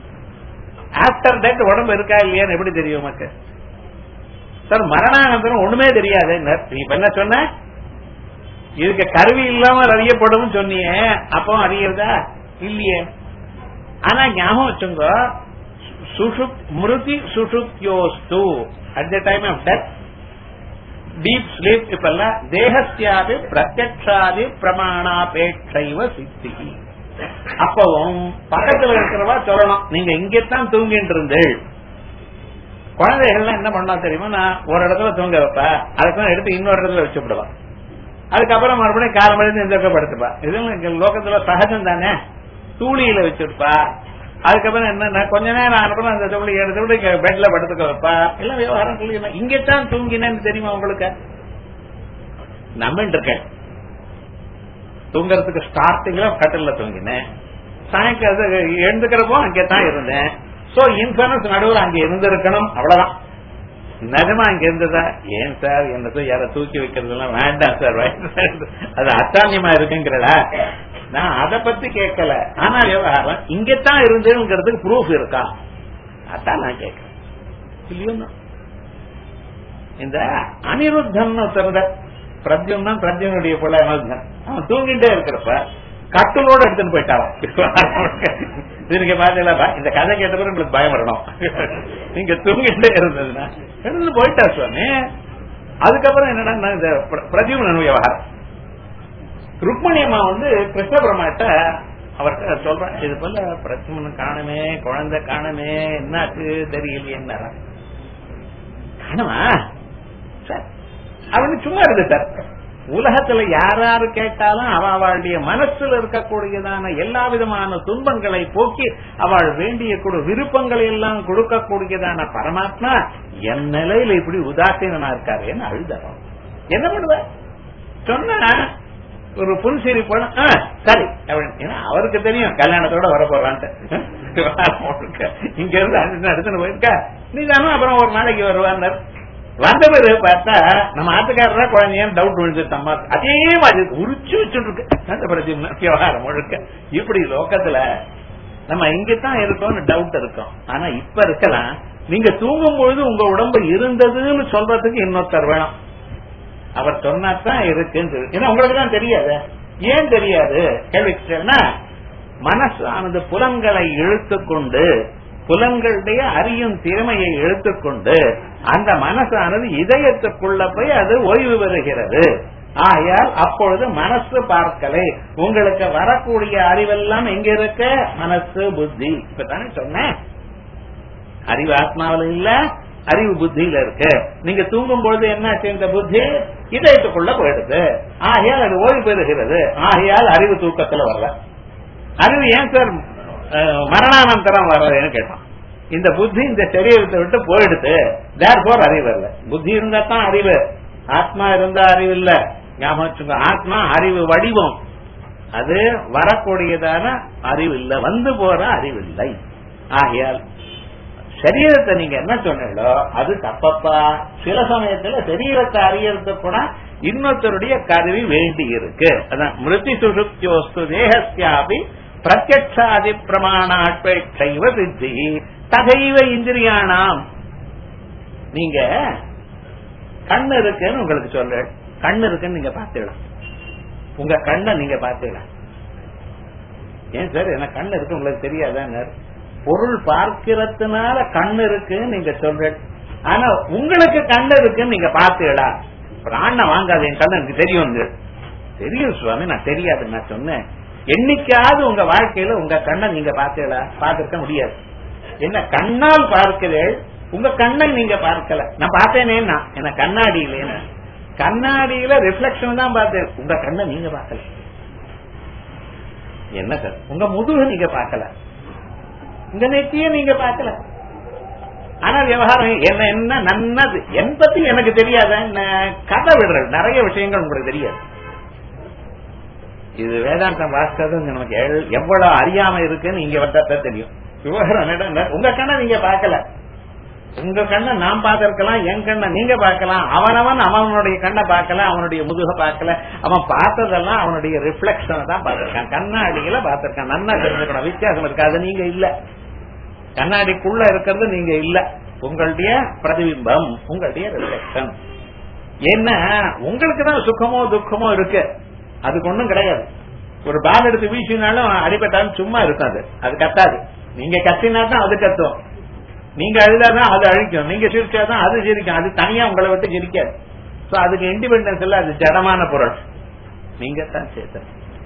ஆப்டர் டெத் உடம்பு இருக்கா இல்லையான்னு எப்படி தெரியும் உனக்கு சார் மரணானந்தரம் ஒண்ணுமே தெரியாது நீ இப்ப என்ன சொன்ன இதுக்கு கருவி இல்லாம அறியப்படும் சொன்னியே அப்போ அறியறதா இல்லையே ஆனா ஞாபகம் வச்சுங்க சுஷுப் மிருதி சுஷுப்யோஸ்து at the time of death deep sleep இப்பெல்லாம் தேகஸ்யாதி பிரத்யக்ஷாதி பிரமாணாபேட்சைவ சித்தி அப்பவும் பக்கத்துல இருக்கிறவா சொல்லணும் நீங்க இங்கத்தான் தூங்கிட்டு இருந்தேள் குழந்தைகள்லாம் என்ன பண்ணா தெரியுமா நான் ஒரு இடத்துல தூங்க வைப்பா அதுக்கு எடுத்து இன்னொரு இடத்துல வச்சு விடுவா அதுக்கப்புறம் மறுபடியும் காலம் எழுந்து இந்த படுத்துப்பா இதெல்லாம் லோகத்துல சகஜம் தானே தூளியில வச்சிருப்பா அதுக்கப்புறம் என்ன கொஞ்ச நேரம் அனுப்புறோம் அந்த தூளி எடுத்து விட்டு பெட்ல படுத்துக்க வைப்பா எல்லாம் விவகாரம் சொல்லி இங்கத்தான் தூங்கினேன்னு தெரியுமா உங்களுக்கு நம்பிட்டு இருக்கேன் தூங்கறதுக்கு ஸ்டார்டிங்ல கட்டில தூங்கினேன் சாயங்காலம் எழுந்துக்கிறப்போ அங்கே தான் இருந்தேன் சோ இன்ஃபரன்ஸ் நடுவில் அங்க இருந்திருக்கணும் அவ்வளவுதான் நிஜமா இங்க இருந்ததா ஏன் சார் என்ன யார தூக்கி வைக்கிறதெல்லாம் வேண்டாம் சார் அது அத்தானியமா இருக்குங்கிறடா நான் அதை பத்தி கேட்கல ஆனா விவகாரம் இங்கத்தான் இருந்ததுங்கிறதுக்கு ப்ரூஃப் இருக்கா அதான் நான் கேட்கிறேன் இல்லையோ இந்த அனிருத்தன் ஒருத்தர் பிரத்யும்னா பிரத்யுனுடைய பிள்ளை அனிருத்தன் அவன் தூங்கிட்டே இருக்கிறப்ப கட்டலோட எடுத்துன்னு போயிட்டாராம் நீங்க பாத்தீங்களா இந்த கதை கேட்ட பிறகு உங்களுக்கு பயம் வரணும் நீங்க தூங்கிட்டே இருந்ததுன்னா எடுத்து போயிட்டா சுவாமி அதுக்கப்புறம் என்னன்னா இந்த பிரத்யுமன் விவகாரம் ருக்மணி அம்மா வந்து கிருஷ்ண பிரம்மாட்ட அவர்கிட்ட சொல்றேன் இது போல பிரத்யுமன் காணுமே குழந்தை காணுமே என்னாச்சு தெரியலையே என்ன காணுமா சார் அவனு சும்மா இருந்துட்டார் உலகத்துல யார் யாரு கேட்டாலும் அவ அவளுடைய மனசுல இருக்கக்கூடியதான எல்லா விதமான துன்பங்களை போக்கி அவள் வேண்டிய கொடு விருப்பங்களை எல்லாம் கொடுக்கக்கூடியதான பரமாத்மா என் நிலையில இப்படி உதாசீனா இருக்காருன்னு அழுதறோம் என்ன பண்ணுவ சொன்னா ஒரு புன்சிரி போன சரி ஏன்னா அவருக்கு தெரியும் கல்யாணத்தோட வர போறான்ட்டு இங்க இருந்து அடுத்து போயிருக்கா நீ தானே அப்புறம் ஒரு நாளைக்கு வருவான் வந்த பிறகு பார்த்தா நம்ம ஆத்துக்காரரா குழந்தையான்னு டவுட் விழுந்துட்டம்மா அதே மாதிரி உரிச்சு வச்சுட்டு இருக்கு விவகாரம் முழுக்க இப்படி லோக்கத்துல நம்ம இங்கதான் இருக்கோம்னு டவுட் இருக்கும் ஆனா இப்ப இருக்கலாம் நீங்க தூங்கும் பொழுது உங்க உடம்பு இருந்ததுன்னு சொல்றதுக்கு இன்னொருத்தர் வேணும் அவர் சொன்னாதான் இருக்குன்னு ஏன்னா உங்களுக்கு தான் தெரியாது ஏன் தெரியாது கேள்விச்சுன்னா மனசு ஆனது புலங்களை இழுத்து கொண்டு புலன்களுடைய அறியும் திறமையை எடுத்துக்கொண்டு அந்த மனசானது இதயத்துக்குள்ள போய் அது ஓய்வு பெறுகிறது ஆகையால் அப்பொழுது மனசு பார்க்கலை உங்களுக்கு வரக்கூடிய அறிவெல்லாம் எங்க இருக்க மனசு புத்தி இப்பதானே சொன்னேன் அறிவு ஆத்மாவில் இல்ல அறிவு புத்தியில இருக்கு நீங்க தூங்கும் பொழுது என்ன இந்த புத்தி இதயத்துக்குள்ள போயிடுது ஆகையால் அது ஓய்வு பெறுகிறது ஆகையால் அறிவு தூக்கத்துல வரல அறிவு ஏன் சார் மரணானந்தரம் வர்றதுன்னு கேட்டான் இந்த புத்தி இந்த சரீரத்தை விட்டு போயிடுது தேர் போர் அறிவு இல்ல புத்தி இருந்தா தான் அறிவு ஆத்மா இருந்தா அறிவு இல்ல ஞாபகம் ஆத்மா அறிவு வடிவம் அது வரக்கூடியதான அறிவு இல்ல வந்து போற அறிவு இல்லை ஆகையால் சரீரத்தை நீங்க என்ன சொன்னீங்களோ அது தப்பப்பா சில சமயத்துல சரீரத்தை அறியறது கூட இன்னொருத்தருடைய கருவி வேண்டி இருக்கு அதான் மிருதி சுசுப்தியோஸ்து தேகஸ்யாபி பிரத்யட்சாதி பிரமாணாட்பேட்சைவ சித்தி தகைவ இந்திரியானாம் நீங்க கண்ணு இருக்குன்னு உங்களுக்கு சொல்ற கண்ணு இருக்குன்னு நீங்க பாத்துக்கலாம் உங்க கண்ணை நீங்க பாத்துக்கலாம் ஏன் சார் என்ன கண்ணு இருக்கு உங்களுக்கு தெரியாதான் பொருள் பார்க்கிறதுனால கண்ணு இருக்குன்னு நீங்க சொல்ற ஆனா உங்களுக்கு கண்ணு இருக்குன்னு நீங்க பாத்துகளா பிராண வாங்காது என் கண்ணு எனக்கு தெரியும் தெரியும் சுவாமி நான் தெரியாது நான் சொன்னேன் என்னைக்காவது உங்க வாழ்க்கையில உங்க கண்ணை நீங்க பாத்துகளா பாத்துக்க முடியாது என்ன கண்ணால் பார்க்கிறேன் உங்க கண்ணை நீங்க பார்க்கல நான் பார்த்தேனேன்னா என்ன கண்ணாடி இல்லைன்னு கண்ணாடியில ரிஃப்ளெக்ஷன் தான் பார்த்தேன் உங்க கண்ணை நீங்க பார்க்கல என்ன சார் உங்க முதுக நீங்க பார்க்கல உங்க நெத்திய நீங்க பார்க்கல ஆனா விவகாரம் என்ன என்ன நன்னது என் பத்தி எனக்கு தெரியாத கதை விடுறது நிறைய விஷயங்கள் உங்களுக்கு தெரியாது இது வேதாந்தம் வாசித்தது நமக்கு எவ்வளவு அறியாம இருக்குன்னு இங்க வந்தா தெரியும் விவகாரம் உங்க கண்ணை நீங்க பார்க்கல உங்க கண்ணை நான் பார்த்திருக்கலாம் என் கண்ணை நீங்க பார்க்கலாம் அவனவன் அவனுடைய கண்ணை பார்க்கல அவனுடைய முதுக பார்க்கல அவன் பார்த்ததெல்லாம் அவனுடைய ரிஃப்ளெக்ஷனை தான் பார்த்திருக்கான் கண்ணாடியில பார்த்திருக்கான் நன்னா தெரிஞ்சுக்கணும் வித்தியாசம் இருக்காது நீங்க இல்ல கண்ணாடிக்குள்ள இருக்கிறது நீங்க இல்ல உங்களுடைய பிரதிபிம்பம் உங்களுடைய ரிஃப்ளெக்ஷன் என்ன உங்களுக்கு தான் சுகமோ துக்கமோ இருக்கு அதுக்கு ஒண்ணும் கிடையாது ஒரு பால் எடுத்து வீசினாலும் அடிபட்டாலும் சும்மா இருக்காது அது கத்தாது நீங்க கத்தினா தான் அது கத்தும் நீங்க அழுதாதான் அது அழிக்கும் நீங்க சிரிச்சாதான் அது சிரிக்கும் அது தனியா உங்களை விட்டு சிரிக்காது சோ அதுக்கு இண்டிபெண்டன்ஸ் இல்ல அது ஜடமான பொருள் நீங்க தான் சேர்த்த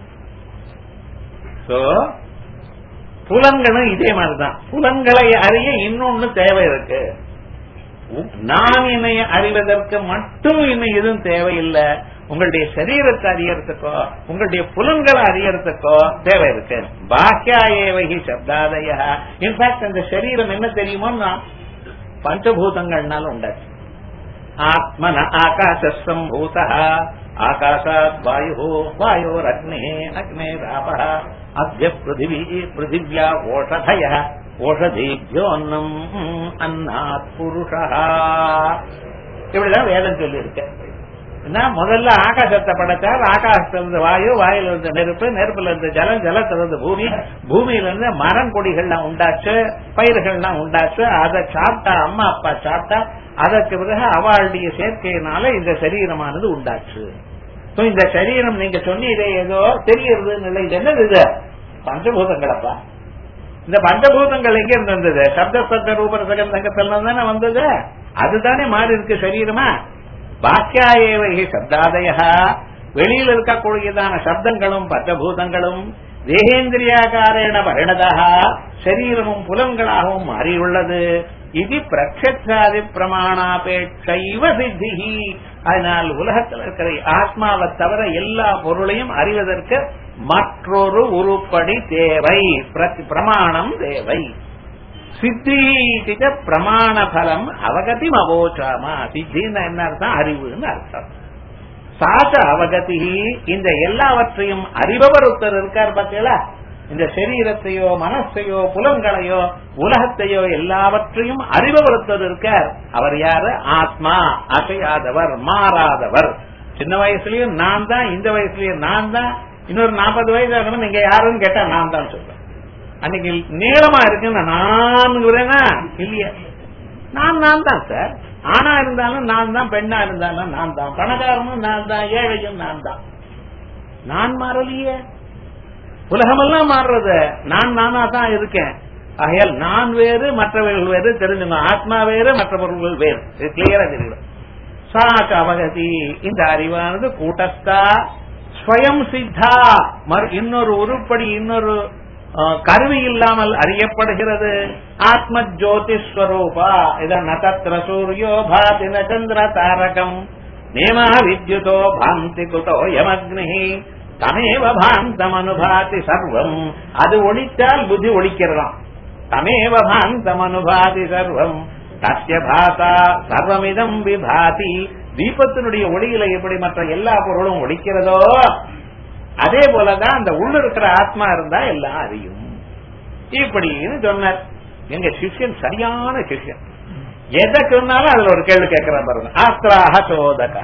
சோ புலன்களும் இதே மாதிரிதான் புலன்களை அறிய இன்னொன்னு தேவை இருக்கு நான் என்னை அறிவதற்கு மட்டும் இன்னும் எதுவும் தேவையில்லை உங்களுடைய சரீரத்தை அறியறதுக்கோ உங்களுடைய புலன்களை அறியறதுக்கோ தேவை இருக்கு பாக்கியாயேவகி சப்தாதய இன்ஃபேக்ட் அந்த சரீரம் என்ன தெரியுமோ பஞ்சபூதங்கள்னால உண்டாச்சு ஆத்மன ஆகாசம்பூத ஆகாஷாத் வாயு வாயோர் அக்னே அக்னே ராப அத்திய பிருத்திவி பிருத்திவியா ஓஷதய ஓஷதீபியோன்னம் அன்னாத் புருஷா இப்படிதான் வேதம் சொல்லி இருக்கு முதல்ல ஆகாசத்தை படைச்சார் ஆகாசத்திலிருந்து வாயு வாயிலிருந்து நெருப்பு நெருப்புல இருந்து ஜலம் ஜலத்திலிருந்து பூமி பூமியிலிருந்து மரம் கொடிகள்லாம் உண்டாச்சு பயிர்கள்லாம் உண்டாச்சு அதை சாப்பிட்டா அம்மா அப்பா சாப்பிட்டா அதற்கு பிறகு அவளுடைய சேர்க்கையினால இந்த சரீரமானது உண்டாச்சு இந்த சரீரம் நீங்க சொன்னீரே ஏதோ தெரியறதுன்னு இல்லை இது என்னது இது பஞ்சபூதங்களப்பா இந்த பஞ்சபூதங்கள் எங்க இருந்து வந்தது சப்த சப்த ரூப சகந்தங்கத்துல தானே வந்தது அதுதானே மாறி இருக்கு சரீரமா பாக்கியாயேவை சப்தாதய வெளியில் இருக்கக்கூடியதான சப்தங்களும் பஞ்சபூதங்களும் தேகேந்திரியாக்காரேன பரிணதா சரீரமும் புலன்களாகவும் மாறியுள்ளது இது பிரக்ஷாதி பிரமாணாபேட்சைவ சித்தி அதனால் உலகத்தில் இருக்கிற ஆத்மாவை தவிர எல்லா பொருளையும் அறிவதற்கு மற்றொரு உருப்படி தேவை பிரமாணம் தேவை சித்தீதிக பிரமாண பலம் அவகதி அவோச்சாமா சித்தின்னு என்ன அர்த்தம் அறிவுன்னு அர்த்தம் சாச்ச அவகதி இந்த எல்லாவற்றையும் அறிபவர் ஒருத்தர் இருக்கார் பார்த்தீங்களா இந்த சரீரத்தையோ மனசையோ புலன்களையோ உலகத்தையோ எல்லாவற்றையும் அறிபவர் ஒருத்தர் இருக்கார் அவர் யாரு ஆத்மா அசையாதவர் மாறாதவர் சின்ன வயசுலயும் நான் தான் இந்த வயசுலயும் நான் தான் இன்னொரு நாற்பது வயசு ஆகணும் நீங்க யாருன்னு கேட்டா நான் தான் சொல்றேன் அன்னைக்கு நீளமா இருக்குன்னு நான் இல்லையா நான் நான் தான் சார் ஆணா இருந்தாலும் நான் தான் பெண்ணா இருந்தாலும் நான் தான் பணக்காரனும் நான் தான் ஏழையும் நான் தான் நான் மாறலையே உலகமெல்லாம் மாறுறது நான் நானா தான் இருக்கேன் ஆகையால் நான் வேறு மற்றவர்கள் வேறு தெரிஞ்சுங்க ஆத்மா வேறு மற்றவர்கள் வேறு இது கிளியரா தெரியும் சாக்க அவகதி இந்த அறிவானது கூட்டஸ்தா ஸ்வயம் சித்தா இன்னொரு உருப்படி இன்னொரு கருவி இல்லாமல் அறியப்படுகிறது ஆத்ம ஜோதிஸ்வரூபா இதன் நதத்திர சூரியோ பாதி சந்திர தாரகம் நேமா வித்யுதோ பாந்தி குதோ யமக்னி தமேவ பாந்தம் அனுபாதி சர்வம் அது ஒழித்தால் புத்தி ஒழிக்கிறதாம் தமேவ பாந்தம் அனுபாதி சர்வம் தஸ்ய பாசா சர்வமிதம் விபாதி தீபத்தினுடைய ஒளியில எப்படி மற்ற எல்லா பொருளும் ஒழிக்கிறதோ அதே போலதான் அந்த உள்ள இருக்கிற ஆத்மா இருந்தா எல்லாம் அறியும் இப்படின்னு சொன்னார் எங்க சிஷ்யன் சரியான சிஷ்யன் எதை சொன்னாலும் அதுல ஒரு கேள்வி கேட்கிற பாருங்க ஆஸ்திராக சோதகா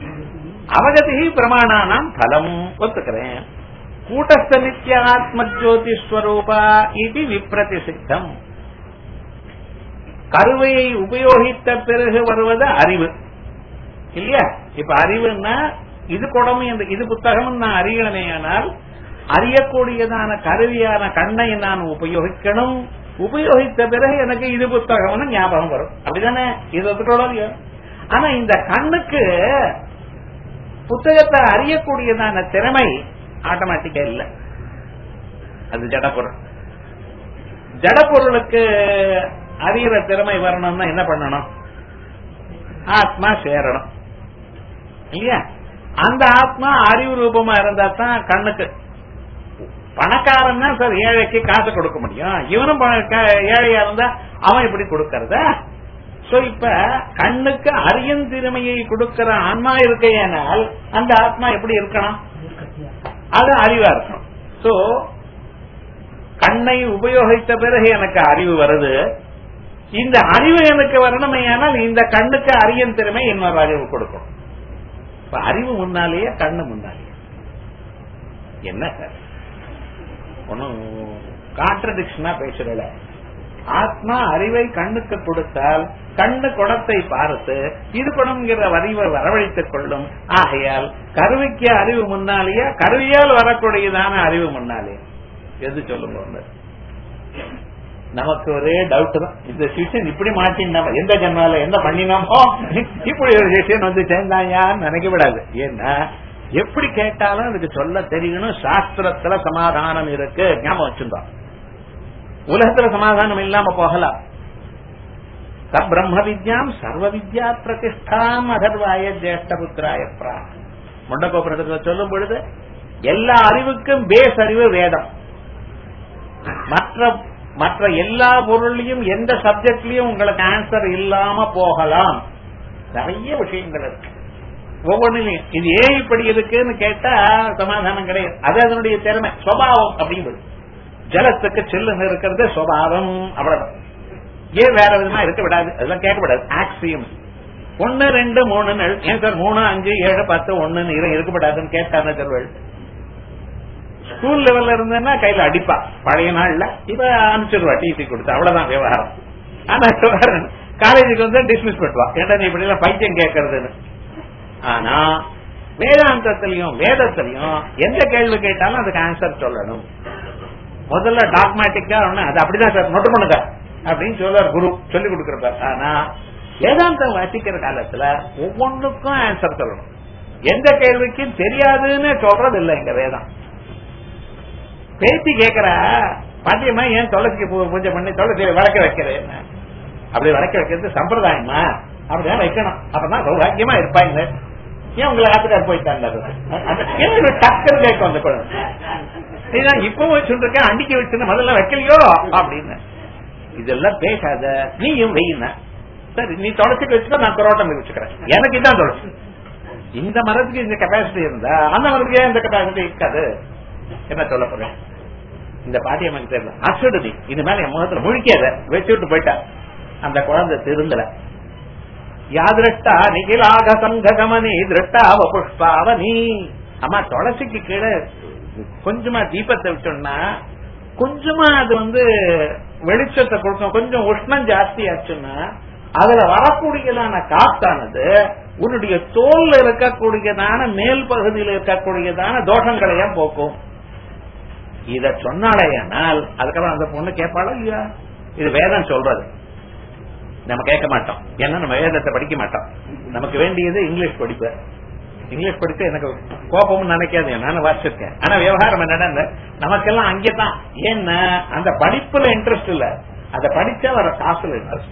அவகதி பிரமாணானாம் பலம் ஒத்துக்கிறேன் கூட்டஸ்த நித்திய ஆத்ம ஜோதிஸ்வரூபா இது விப்ரதிசித்தம் கருவையை உபயோகித்த பிறகு வருவது அறிவு இல்லையா இப்ப அறிவுன்னா இது குடமை இந்த இது புத்தகம் நான் அறியணுமே ஆனால் அறியக்கூடியதான கருவியான கண்ணை நான் உபயோகிக்கணும் உபயோகித்த பிறகு எனக்கு இது புத்தகம்னு ஞாபகம் வரும் அப்படிதானே இது ஒத்துக்கொள்ள ஆனா இந்த கண்ணுக்கு புத்தகத்தை அறியக்கூடியதான திறமை ஆட்டோமேட்டிக்கா இல்ல அது ஜடப்பொருள் ஜடப்பொருளுக்கு அறிகிற திறமை வரணும்னா என்ன பண்ணணும் ஆத்மா சேரணும் இல்லையா அந்த ஆத்மா அறிவு ரூபமா இருந்தா தான் கண்ணுக்கு பணக்காரன் தான் சார் ஏழைக்கு காசு கொடுக்க முடியும் இவனும் ஏழையா இருந்தா அவன் இப்படி கொடுக்கறத சோ இப்ப கண்ணுக்கு அறியும் திறமையை கொடுக்கிற ஆன்மா இருக்கையானால் அந்த ஆத்மா எப்படி இருக்கணும் அது அறிவா இருக்கணும் சோ கண்ணை உபயோகித்த பிறகு எனக்கு அறிவு வருது இந்த அறிவு எனக்கு வரணுமே ஆனால் இந்த கண்ணுக்கு அறியும் திறமை இன்னொரு அறிவு கொடுக்கணும் இப்ப அறிவு முன்னாலேயே கண்ணு முன்னாலேயே என்ன சார் ஒன்னும் கான்ட்ரடிக்ஷனா பேசுறல ஆத்மா அறிவை கண்ணுக்கு கொடுத்தால் கண்ணு குடத்தை பார்த்து இது குடம்ங்கிற அறிவை வரவழைத்துக் கொள்ளும் ஆகையால் கருவிக்கு அறிவு முன்னாலேயே கருவியால் வரக்கூடியதான அறிவு முன்னாலே எது சொல்லுங்க நமக்கு ஒரே டவுட் தான் இந்த சிஷன் இப்படி மாட்டினா எந்த ஜென்மால என்ன பண்ணினோமோ இப்படி ஒரு சிஷன் வந்து சேர்ந்தாயான்னு நினைக்க விடாது ஏன்னா எப்படி கேட்டாலும் அதுக்கு சொல்ல தெரியணும் சாஸ்திரத்துல சமாதானம் இருக்கு ஞாபகம் வச்சிருந்தோம் உலகத்துல சமாதானம் இல்லாம போகலாம் பிரம்ம வித்யாம் சர்வ வித்யா பிரதிஷ்டாம் அதர்வாய ஜேஷ்ட புத்திராய பிரா முண்டகோபுரத்துல சொல்லும் பொழுது எல்லா அறிவுக்கும் பேஸ் அறிவு வேதம் மற்ற மற்ற எல்லா பொருளையும் எந்த சப்ஜெக்ட்லயும் உங்களுக்கு ஆன்சர் இல்லாம போகலாம் நிறைய விஷயங்கள் இருக்கு ஒவ்வொன்றிலையும் இது ஏன் இப்படி இருக்குன்னு கேட்டா சமாதானம் கிடையாது அது அதனுடைய திறமை சுவாவம் அப்படிங்கிறது ஜலத்துக்கு சில்லுன்னு இருக்கிறது சுபாவம் அவ்வளவுதான் ஏன் வேற விதமா இருக்க விடாது அதெல்லாம் கேட்க விடாது ஆக்சியம் ஒன்னு ரெண்டு மூணு ஏன் சார் மூணு அஞ்சு ஏழு பத்து ஒன்னு இருக்கப்படாதுன்னு கேட்டாங்க தெருவள் ஸ்கூல் லெவல்ல இருந்தேன்னா கையில அடிப்பா பழைய நாள்ல இப்ப அனுப்பிச்சிருவா டிசி கொடுத்து அவ்வளவுதான் விவகாரம் ஆனா காலேஜுக்கு வந்து டிஸ்மிஸ் பண்ணுவா ஏன்டா நீ இப்படி எல்லாம் பைத்தியம் கேட்கறதுன்னு ஆனா வேதாந்தத்திலையும் வேதத்திலையும் எந்த கேள்வி கேட்டாலும் அதுக்கு ஆன்சர் சொல்லணும் முதல்ல டாக்மேட்டிக்கா ஒண்ணு அது அப்படிதான் சார் நோட்டு பண்ணுங்க அப்படின்னு சொல்லுவார் குரு சொல்லி கொடுக்கறப்பார் ஆனா வேதாந்தம் வாசிக்கிற காலத்துல ஒவ்வொன்றுக்கும் ஆன்சர் சொல்லணும் எந்த கேள்விக்கும் தெரியாதுன்னு சொல்றது இல்ல எங்க வேதம் பேத்தி கேக்குற பாட்டியம்மா ஏன் துளசிக்கு பூஜை பண்ணி துளசி வளர்க்க வைக்கிறேன் அப்படி வளர்க்க வைக்கிறது சம்பிரதாயமா அப்படிதான் வைக்கணும் அப்பதான் சௌபாகியமா இருப்பாங்க ஏன் உங்களை ஆத்துக்கார் போயிட்டாங்க டக்குன்னு கேட்கும் அந்த குழந்தை இப்பவும் வச்சுருக்கேன் அண்டிக்க வச்சு முதல்ல வைக்கலையோ அப்படின்னு இதெல்லாம் பேசாத நீயும் வெயின சரி நீ தொடச்சிட்டு வச்சுக்கோ நான் கொரோட்டம் வச்சுக்கிறேன் எனக்கு இதான் தொடச்சு இந்த மரத்துக்கு இந்த கெப்பாசிட்டி இருந்தா அந்த மரத்துக்கு ஏன் இந்த கெப்பாசிட்டி இருக்காது என்ன சொல்ல போறேன் இந்த பாட்டி அம்மாக்கு தெரியல அசுடுதி இது மேல என் முகத்துல முழிக்காத வச்சு விட்டு போயிட்டா அந்த குழந்தை திருந்தல யாதிரட்டா நிகிலாக சங்ககமனி திருட்டாவ புஷ்பாவனி அம்மா துளசிக்கு கீழே கொஞ்சமா தீபத்தை விட்டோம்னா கொஞ்சமா அது வந்து வெளிச்சத்தை கொடுக்கும் கொஞ்சம் உஷ்ணம் ஜாஸ்தி ஆச்சுன்னா அதுல வரக்கூடியதான காத்தானது உன்னுடைய தோல்ல இருக்கக்கூடியதான மேல் பகுதியில் இருக்கக்கூடியதான தோஷங்களையும் போக்கும் இத சொன்னாலேயானால் அதுக்கப்புறம் அந்த பொண்ணு கேட்பாளா இல்லையா இது வேதம் சொல்றது நம்ம கேட்க மாட்டோம் ஏன்னா நம்ம வேதத்தை படிக்க மாட்டோம் நமக்கு வேண்டியது இங்கிலீஷ் படிப்பு இங்கிலீஷ் படித்து எனக்கு கோபம் நினைக்காது நானும் வாசிச்சிருக்கேன் ஆனா விவகாரம் என்னன்னா நமக்கெல்லாம் அங்கேதான் ஏன்னா அந்த படிப்புல இன்ட்ரெஸ்ட் இல்ல அதை படிச்சா வர காசுல இன்ட்ரெஸ்ட்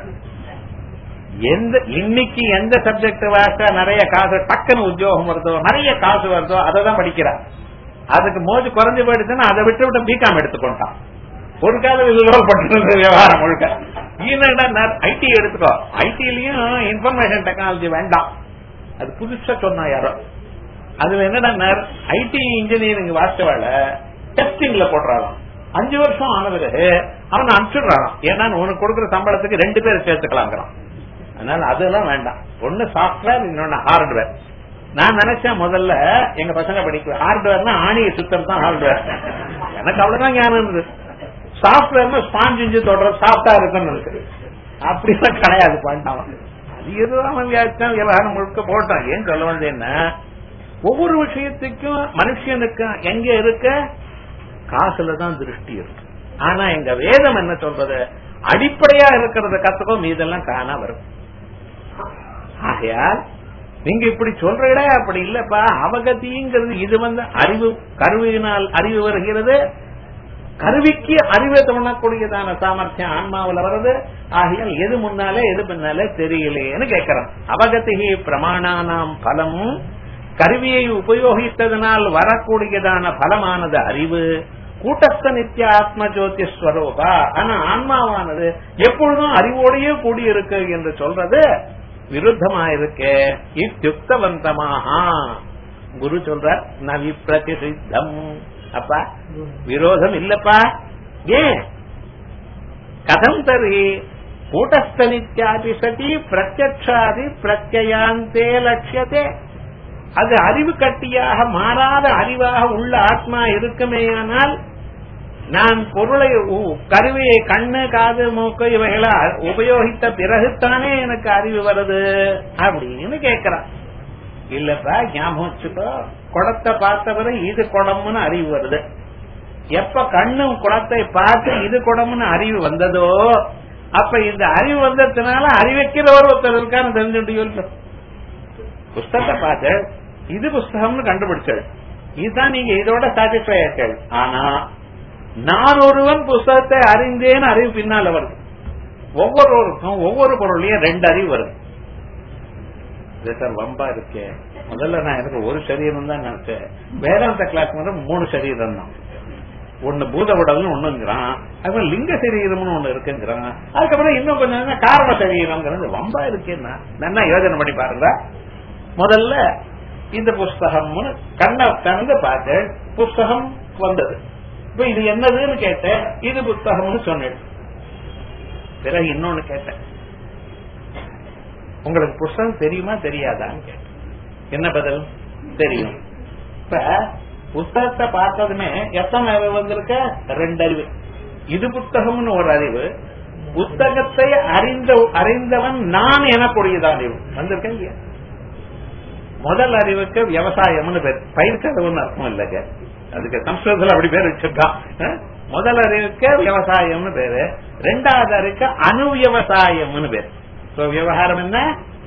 எந்த இன்னைக்கு எந்த சப்ஜெக்ட் வாச நிறைய காசு டக்குன்னு உத்தியோகம் வருதோ நிறைய காசு வருதோ அதை தான் படிக்கிறா அதுக்கு மோஜு குறைஞ்சு போயிடுச்சுன்னா அதை விட்டு விட்டு பிகாம் எடுத்துக்கொண்டான் ஒரு காலம் ரோல் பண்றது விவகாரம் முழுக்க ஐடி எடுத்துக்கோ ஐடிலயும் இன்ஃபர்மேஷன் டெக்னாலஜி வேண்டாம் அது புதுசா சொன்னா யாரோ அதுல என்னடா ஐடி இன்ஜினியரிங் வாஸ்தவால டெஸ்டிங்ல போடுறாராம் அஞ்சு வருஷம் ஆன பிறகு அவனை அனுப்பிச்சுடுறாராம் ஏன்னா உனக்கு கொடுக்குற சம்பளத்துக்கு ரெண்டு பேர் சேர்த்துக்கலாங்கிறான் அதனால அதெல்லாம் வேண்டாம் ஒன்னு சாப்ட்வேர் இன்னொன்னு ஹார்ட்வேர் நான் நினைச்சேன் முதல்ல எங்க பசங்க படிக்க ஹார்ட்வேர்னா ஆணிய சுத்தம் தான் ஹார்ட்வேர் எனக்கு அவ்வளவுதான் ஞானம் இருந்தது சாப்ட்வேர்னா ஸ்பாஞ்ச் இஞ்சி தொடர் சாஃப்டா இருக்குன்னு இருக்கு அப்படிலாம் கிடையாது பண்ணிட்டான் அது ஏதோ அவன் வியாதித்தான் விவகாரம் முழுக்க போட்டான் ஏன் சொல்ல வந்தேன்னா ஒவ்வொரு விஷயத்துக்கும் மனுஷனுக்கு எங்க இருக்க காசுல தான் திருஷ்டி இருக்கு ஆனா எங்க வேதம் என்ன சொல்றது அடிப்படையா இருக்கிறத கத்துக்கோ மீதெல்லாம் காணா வரும் ஆகையால் நீங்க இப்படி சொல்றீட அப்படி இல்லப்பா அவகதிங்கிறது இது வந்து அறிவு கருவியினால் அறிவு வருகிறது கருவிக்கு அறிவை தோணக்கூடியதான சாமர்த்தியம் ஆன்மாவில் வருது ஆகையால் எது முன்னாலே எது பின்னாலே தெரியலேன்னு கேட்கிறோம் அவகதிகி பிரமாணானாம் பலம் கருவியை உபயோகித்ததனால் வரக்கூடியதான பலமானது அறிவு கூட்டஸ்த நித்திய ஆத்ம ஜோதி ஸ்வரூபா ஆனா ஆன்மாவானது எப்பொழுதும் அறிவோடையே கூடியிருக்கு என்று சொல்றது விருத்தமாயிருக்கு இத்தியுக்தவந்தமாக குரு சொல்ற நவி பிரதிசித்தம் அப்பா விரோதம் இல்லப்பா ஏன் கதம் தரி கூட்டஸ்த நித்யாதி சதி பிரத்யக்ஷாதி பிரத்யாந்தே லட்சியத்தே அது அறிவு கட்டியாக மாறாத அறிவாக உள்ள ஆத்மா இருக்குமேயானால் நான் பொருளை கருவியை கண்ணு காது மூக்கு இவைகளை உபயோகித்த பிறகுத்தானே எனக்கு அறிவு வருது அப்படின்னு கேட்கிறான் இல்லப்பா ஞாபகம் வச்சுக்கோ குடத்தை பார்த்தவரை இது குடம்னு அறிவு வருது எப்ப கண்ணும் குடத்தை பார்த்து இது குடம்னு அறிவு வந்ததோ அப்ப இந்த அறிவு வந்ததுனால அறிவிக்கிறவர் ஒருத்தர் இருக்கான்னு தெரிஞ்சுட்டு புஸ்தகத்தை பார்த்து இது புஸ்தகம்னு கண்டுபிடிச்சது இதுதான் நீங்க இதோட சாட்டிஸ்பை ஆயிட்டது ஆனா நான் ஒருவன் புஸ்தகத்தை அறிந்தேன்னு அறிவு பின்னால வருது ஒவ்வொருவருக்கும் ஒவ்வொரு பொருளையும் ரெண்டு அறிவு வருது சார் வம்பா இருக்கே முதல்ல நான் எனக்கு ஒரு சரீரம் தான் நினைச்சேன் வேதாந்த கிளாஸ் வந்து மூணு சரீரம் தான் ஒன்னு பூத உடல்னு ஒண்ணுங்கிறான் அதுக்கப்புறம் லிங்க சரீரம்னு ஒண்ணு இருக்குங்கிறான் அதுக்கப்புறம் இன்னும் கொஞ்சம் காரண சரீரம்ங்கிறது வம்பா இருக்கேன்னா நல்லா யோஜனை பண்ணி பாருங்க முதல்ல இந்த புஸ்தகம்னு கண்ணை திறந்து பார்த்து புஸ்தகம் வந்தது இப்ப இது என்னதுன்னு கேட்டேன் இது புத்தகம்னு சொன்னேன் பிறகு இன்னொன்னு கேட்டேன் உங்களுக்கு புஸ்தகம் தெரியுமா தெரியாதான்னு கேட்டேன் என்ன பதில் தெரியும் இப்ப புஸ்தகத்தை பார்த்ததுமே எத்தனை அறிவு வந்திருக்க ரெண்டு அறிவு இது புத்தகம்னு ஒரு அறிவு புத்தகத்தை அறிந்த அறிந்தவன் நான் எனக்கூடியதான் அறிவு வந்திருக்கேன் இல்லையா முதல் அறிவுக்கு விவசாயம்னு பேர் பயிர்க்கடவுன்னு அர்த்தம் இல்லைங்க அதுக்கு சம்ஸ்கிருதத்துல அப்படி பேர் வச்சிருக்கான் அஹ்? முதல் அறிவுக்கு விவசாயம்னு பேரு ரெண்டாவது அறிவுக்கு அணு விவசாயம்னு பேர் சோ விவகாரம் என்ன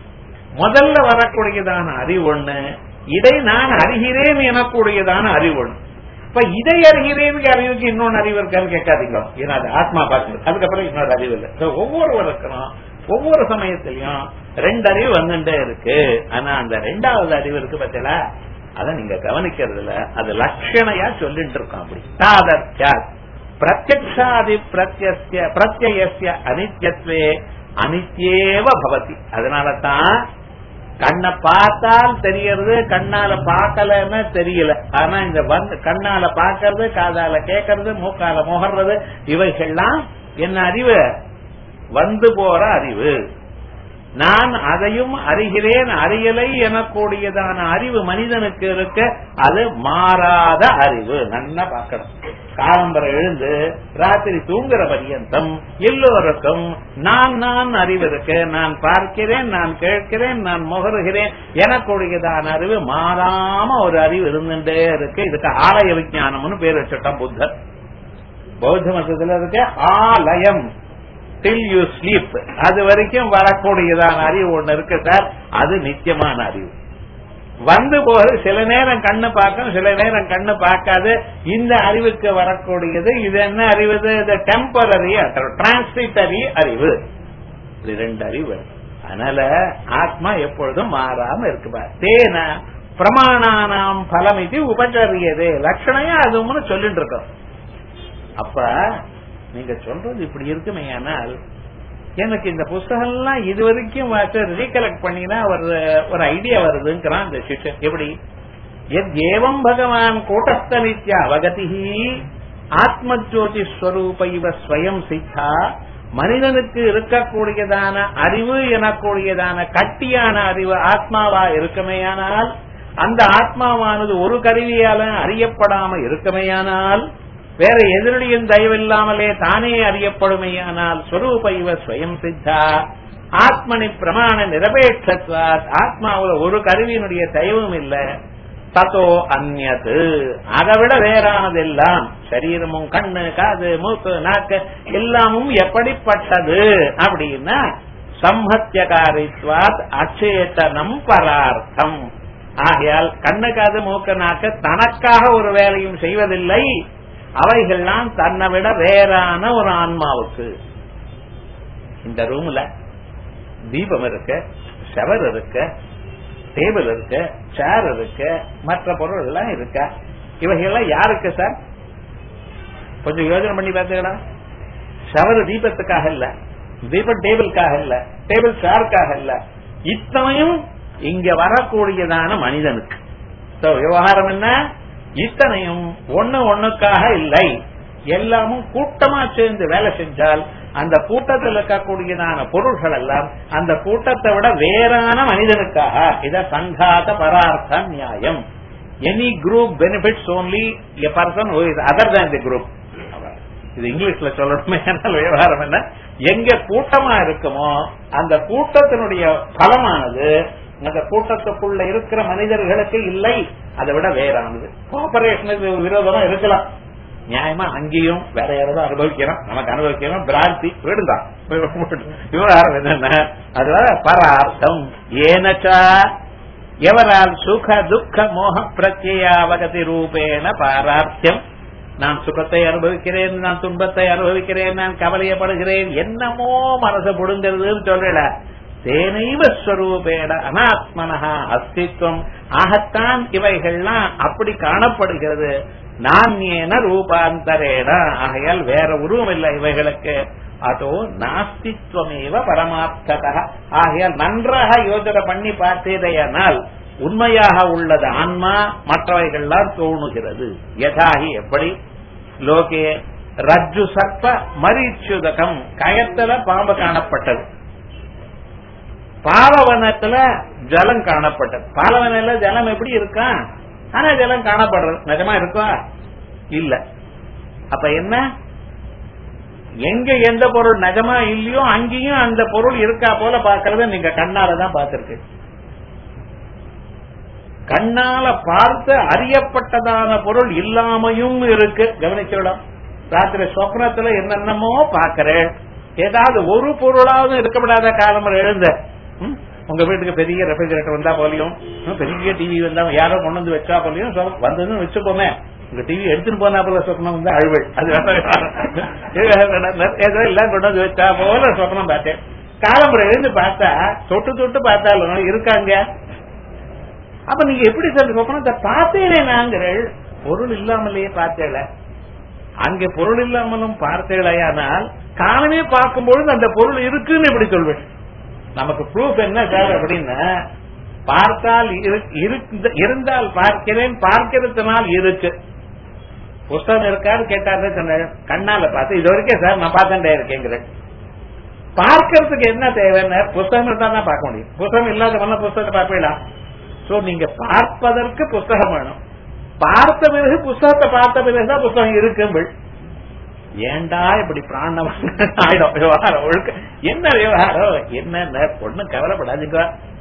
முதல்ல வரக்கூடியதான அறிவு ஒண்ணு இதை நான் அறிகிறேன் எனக்கூடியதான அறிவு ஒண்ணு இப்ப இதை அறிகிறேன் அறிவுக்கு இன்னொன்னு அறிவு இருக்கான்னு கேட்காதீங்க ஏன்னா அது ஆத்மா பார்க்கணும் அதுக்கப்புறம் இன்னொரு அறிவு இல்லை So, ஒவ்வொருவருக்கும் ஒவ்வொரு சமயத்திலையும் ரெண்டு அறிவு வந்துட்டே இருக்கு ஆனா அந்த ரெண்டாவது அறிவு இருக்கு பத்தியலா அதை நீங்க கவனிக்கிறது இல்ல அது லட்சணையா சொல்லிட்டு இருக்கோம் அப்படி தாதர்யா பிரத்யக்ஷாதி பிரத்யஸ்ய பிரத்யயஸ்ய அனித்யத்வே அனித்யேவ பவதி அதனால தான் கண்ணை பார்த்தால் தெரியறது கண்ணால பார்க்கலன்னு தெரியல ஆனா இந்த வந்து கண்ணால பார்க்கறது காதால கேட்கறது மூக்கால முகர்றது இவைகள்லாம் என்ன அறிவு வந்து போற அறிவு நான் அதையும் அறிகிறேன் அறியலை எனக்கூடியதான அறிவு மனிதனுக்கு இருக்க அது மாறாத அறிவு நல்லா பார்க்கணும் காலம்பரை எழுந்து ராத்திரி தூங்குற பரியந்தம் எல்லோருக்கும் நான் நான் அறிவு இருக்கு நான் பார்க்கிறேன் நான் கேட்கிறேன் நான் முகருகிறேன் எனக்கூடியதான அறிவு மாறாம ஒரு அறிவு இருந்துட்டே இருக்கு இதுக்கு ஆலய விஞ்ஞானம்னு பேர் வச்சுட்டான் புத்தர் பௌத்த மதத்துல இருக்க ஆலயம் டில் யூ ஸ்லீப் அது வரைக்கும் வரக்கூடியதான அறிவு ஒண்ணு இருக்கு சார் அது நித்தியமான அறிவு வந்து போது சில நேரம் கண்ணு பார்க்கும் சில நேரம் கண்ணு பார்க்காது இந்த அறிவுக்கு வரக்கூடியது இது என்ன அறிவு இது டெம்பரரி டிரான்சிட்டரி அறிவு இது ரெண்டு அறிவு அதனால ஆத்மா எப்பொழுதும் மாறாம இருக்குப்பா தேன பிரமாணானாம் பலம் இது உபச்சரியது லட்சணையா அதுவும் சொல்லிட்டு இருக்கோம் அப்ப நீங்க சொல்றது இப்படி இருக்குமே ஆனால் எனக்கு இந்த புஸ்தகம் எல்லாம் இது வரைக்கும் ரீகலெக்ட் பண்ணினா ஒரு ஒரு ஐடியா வருதுங்கிறான் இந்த சிஷ்யன் எப்படி எத் ஏவம் பகவான் கூட்டஸ்த நித்யா அவகதி ஆத்மஜோதி ஸ்வரூப இவ ஸ்வயம் சித்தா மனிதனுக்கு இருக்கக்கூடியதான அறிவு எனக்கூடியதான கட்டியான அறிவு ஆத்மாவா இருக்குமேயானால் அந்த ஆத்மாவானது ஒரு கருவியால அறியப்படாம இருக்குமேயானால் வேற எதிரொலியின் தயவில்லாமலே தானே அறியப்படுமையானால் ஸ்வரூப இவ ஸ்வயம் சித்தா ஆத்மனி பிரமாண நிரபேட்சத்வாத் ஆத்மாவுல ஒரு கருவியினுடைய தயவும் இல்ல தத்தோ அந்நது அதை விட வேறானதெல்லாம் சரீரமும் கண்ணு காது மூக்கு நாக்கு எல்லாமும் எப்படிப்பட்டது அப்படின்னா சம்ஹத்தியகாரித்வாத் அச்சேதனம் பரார்த்தம் ஆகையால் கண்ணு காது மூக்கு நாக்கு தனக்காக ஒரு வேலையும் செய்வதில்லை அவைகள்லாம் தன்னை விட வேறான ஒரு ஆன்மாவுக்கு இந்த ரூம்ல தீபம் இருக்கு ஷவர் இருக்கு டேபிள் இருக்கு சேர் இருக்கு மற்ற பொருள் எல்லாம் இருக்க இவைகள்லாம் யாருக்கு சார் கொஞ்சம் யோசனை பண்ணி பார்த்துக்கலாம் ஷவர் தீபத்துக்காக இல்ல தீபம் டேபிளுக்காக இல்ல டேபிள் சேருக்காக இல்ல இத்தனையும் இங்க வரக்கூடியதான மனிதனுக்கு So, விவகாரம் என்ன இத்தனையும் ஒண்ணு ஒண்ணுக்காக இல்லை எல்லாமும் கூட்டமா சேர்ந்து வேலை செஞ்சால் அந்த கூட்டத்தில் இருக்கக்கூடியதான பொருள்கள் எல்லாம் அந்த கூட்டத்தை விட வேறான மனிதனுக்காக இத சங்காத பரார்த்த நியாயம் any group benefits only a person other than the group இது இங்கிலீஷ்ல சொல்லணுமே ஆனால் விவகாரம் என்ன எங்க கூட்டமா இருக்குமோ அந்த கூட்டத்தினுடைய பலமானது அந்த கூட்டத்துக்குள்ள இருக்கிற மனிதர்களுக்கு இல்லை அதை விட வேறானது கோஆபரேஷனுக்கு விரோதமா இருக்கலாம் நியாயமா அங்கேயும் வேற யாராவது அனுபவிக்கிறோம் நமக்கு அனுபவிக்கிறோம் பிராந்தி விடுதான் விவகாரம் என்னன்னா அதுவா பரார்த்தம் ஏனச்சா எவரால் சுக துக்க மோக பிரத்யாவகதி ரூபேன பாரார்த்தியம் நான் சுகத்தை அனுபவிக்கிறேன் நான் துன்பத்தை அனுபவிக்கிறேன் நான் கவலையப்படுகிறேன் என்னமோ மனசு புடுங்கிறதுன்னு சொல்லல தேனைவ ஸ்வரூபேட அனாத்மனஹா அஸ்தித்வம் ஆகத்தான் இவைகள்லாம் அப்படி காணப்படுகிறது நானியன ரூபாந்தரேன ஆகையால் வேற உருவம் இல்லை இவைகளுக்கு அதோ நாஸ்தித்வமேவ பரமார்த்தத ஆகையால் நன்றாக யோசனை பண்ணி பார்த்தேதையானால் உண்மையாக உள்ளது ஆன்மா மற்றவைகள்லாம் தோணுகிறது யதாகி எப்படி லோகே ரஜ்ஜு சர்ப்ப மரீச்சுதகம் கயத்துல பாம்பு காணப்பட்டது பாலவனத்துல ஜலம் காணப்பட்டது பாலவனில ஜலம் எப்படி இருக்கா ஆனா ஜலம் காணப்படுறது நிஜமா இருக்கா இல்ல அப்ப என்ன எங்க எந்த பொருள் நிஜமா இல்லையோ அங்கேயும் அந்த பொருள் இருக்கா போல பாக்குறத நீங்க கண்ணால தான் பார்த்திருக்கு கண்ணால பார்த்து அறியப்பட்டதான பொருள் இல்லாமையும் இருக்கு கவனிச்சிடும் ராத்திரி சொப்னத்துல என்னென்னமோ பாக்குறேன் ஏதாவது ஒரு பொருளாவது இருக்கப்படாத காலம் எழுந்த ம்? உங்க வீட்டுக்கு பெரிய ரெஃப்ரிஜரேட்டர் வந்தா போலியும் ம், பெரிய டிவி வந்தா யாரோ கொண்டு வந்து வச்சா போலியும் சொ- வந்ததுன்னு வச்சுக்கோமே உங்க டிவி எடுத்துட்டு போனா போல சொப்னம் வந்து அழுவல் அது வேற ஏதோ எல்லாம் கொண்டு வந்து வச்சா போல சொப்னம் பார்த்தேன் காலம்புரை எழுந்து பார்த்தா தொட்டு தொட்டு பார்த்தாலும் இருக்காங்க அப்ப நீங்க எப்படி சார் சொப்பனத்தை பார்த்தேனே நாங்கள் பொருள் இல்லாமலேயே பார்த்தேல அங்கே பொருள் இல்லாமலும் பார்த்தேலையானால் காலமே பார்க்கும்பொழுது அந்த பொருள் இருக்குன்னு எப்படி சொல்வேன் நமக்கு ப்ரூஃப் என்ன சார் அப்படின்னா பார்த்தால் இரு- இருந்த- இருந்தால் பார்க்கிறேன் பார்க்கிறதுனால் இருக்கு புஸ்தகம் இருக்காரு கேட்டாரு சொன்னாரு கண்ணால பார்த்து இது வரைக்கும் சார் நான் பார்த்துட்டே இருக்கேங்கிறேன் பார்க்கறதுக்கு என்ன தேவைன்னு புஸ்தகம் இருந்தா தான் பார்க்க முடியும் புஸ்தகம் இல்லாத பண்ண புஸ்தகத்தை பார்ப்பீங்களா சோ நீங்க பார்ப்பதற்கு புஸ்தகம் வேணும் பார்த்த பிறகு புஸ்தகத்தை பார்த்த பிறகுதான் புஸ்தகம் இருக்குங்கள் ஏண்டா இப்படி பிராணம் ஆயிடும் விவகாரம் ஒழுக்க என்ன விவகாரம் என்ன ஒண்ணும் கவலைப்படாதீங்க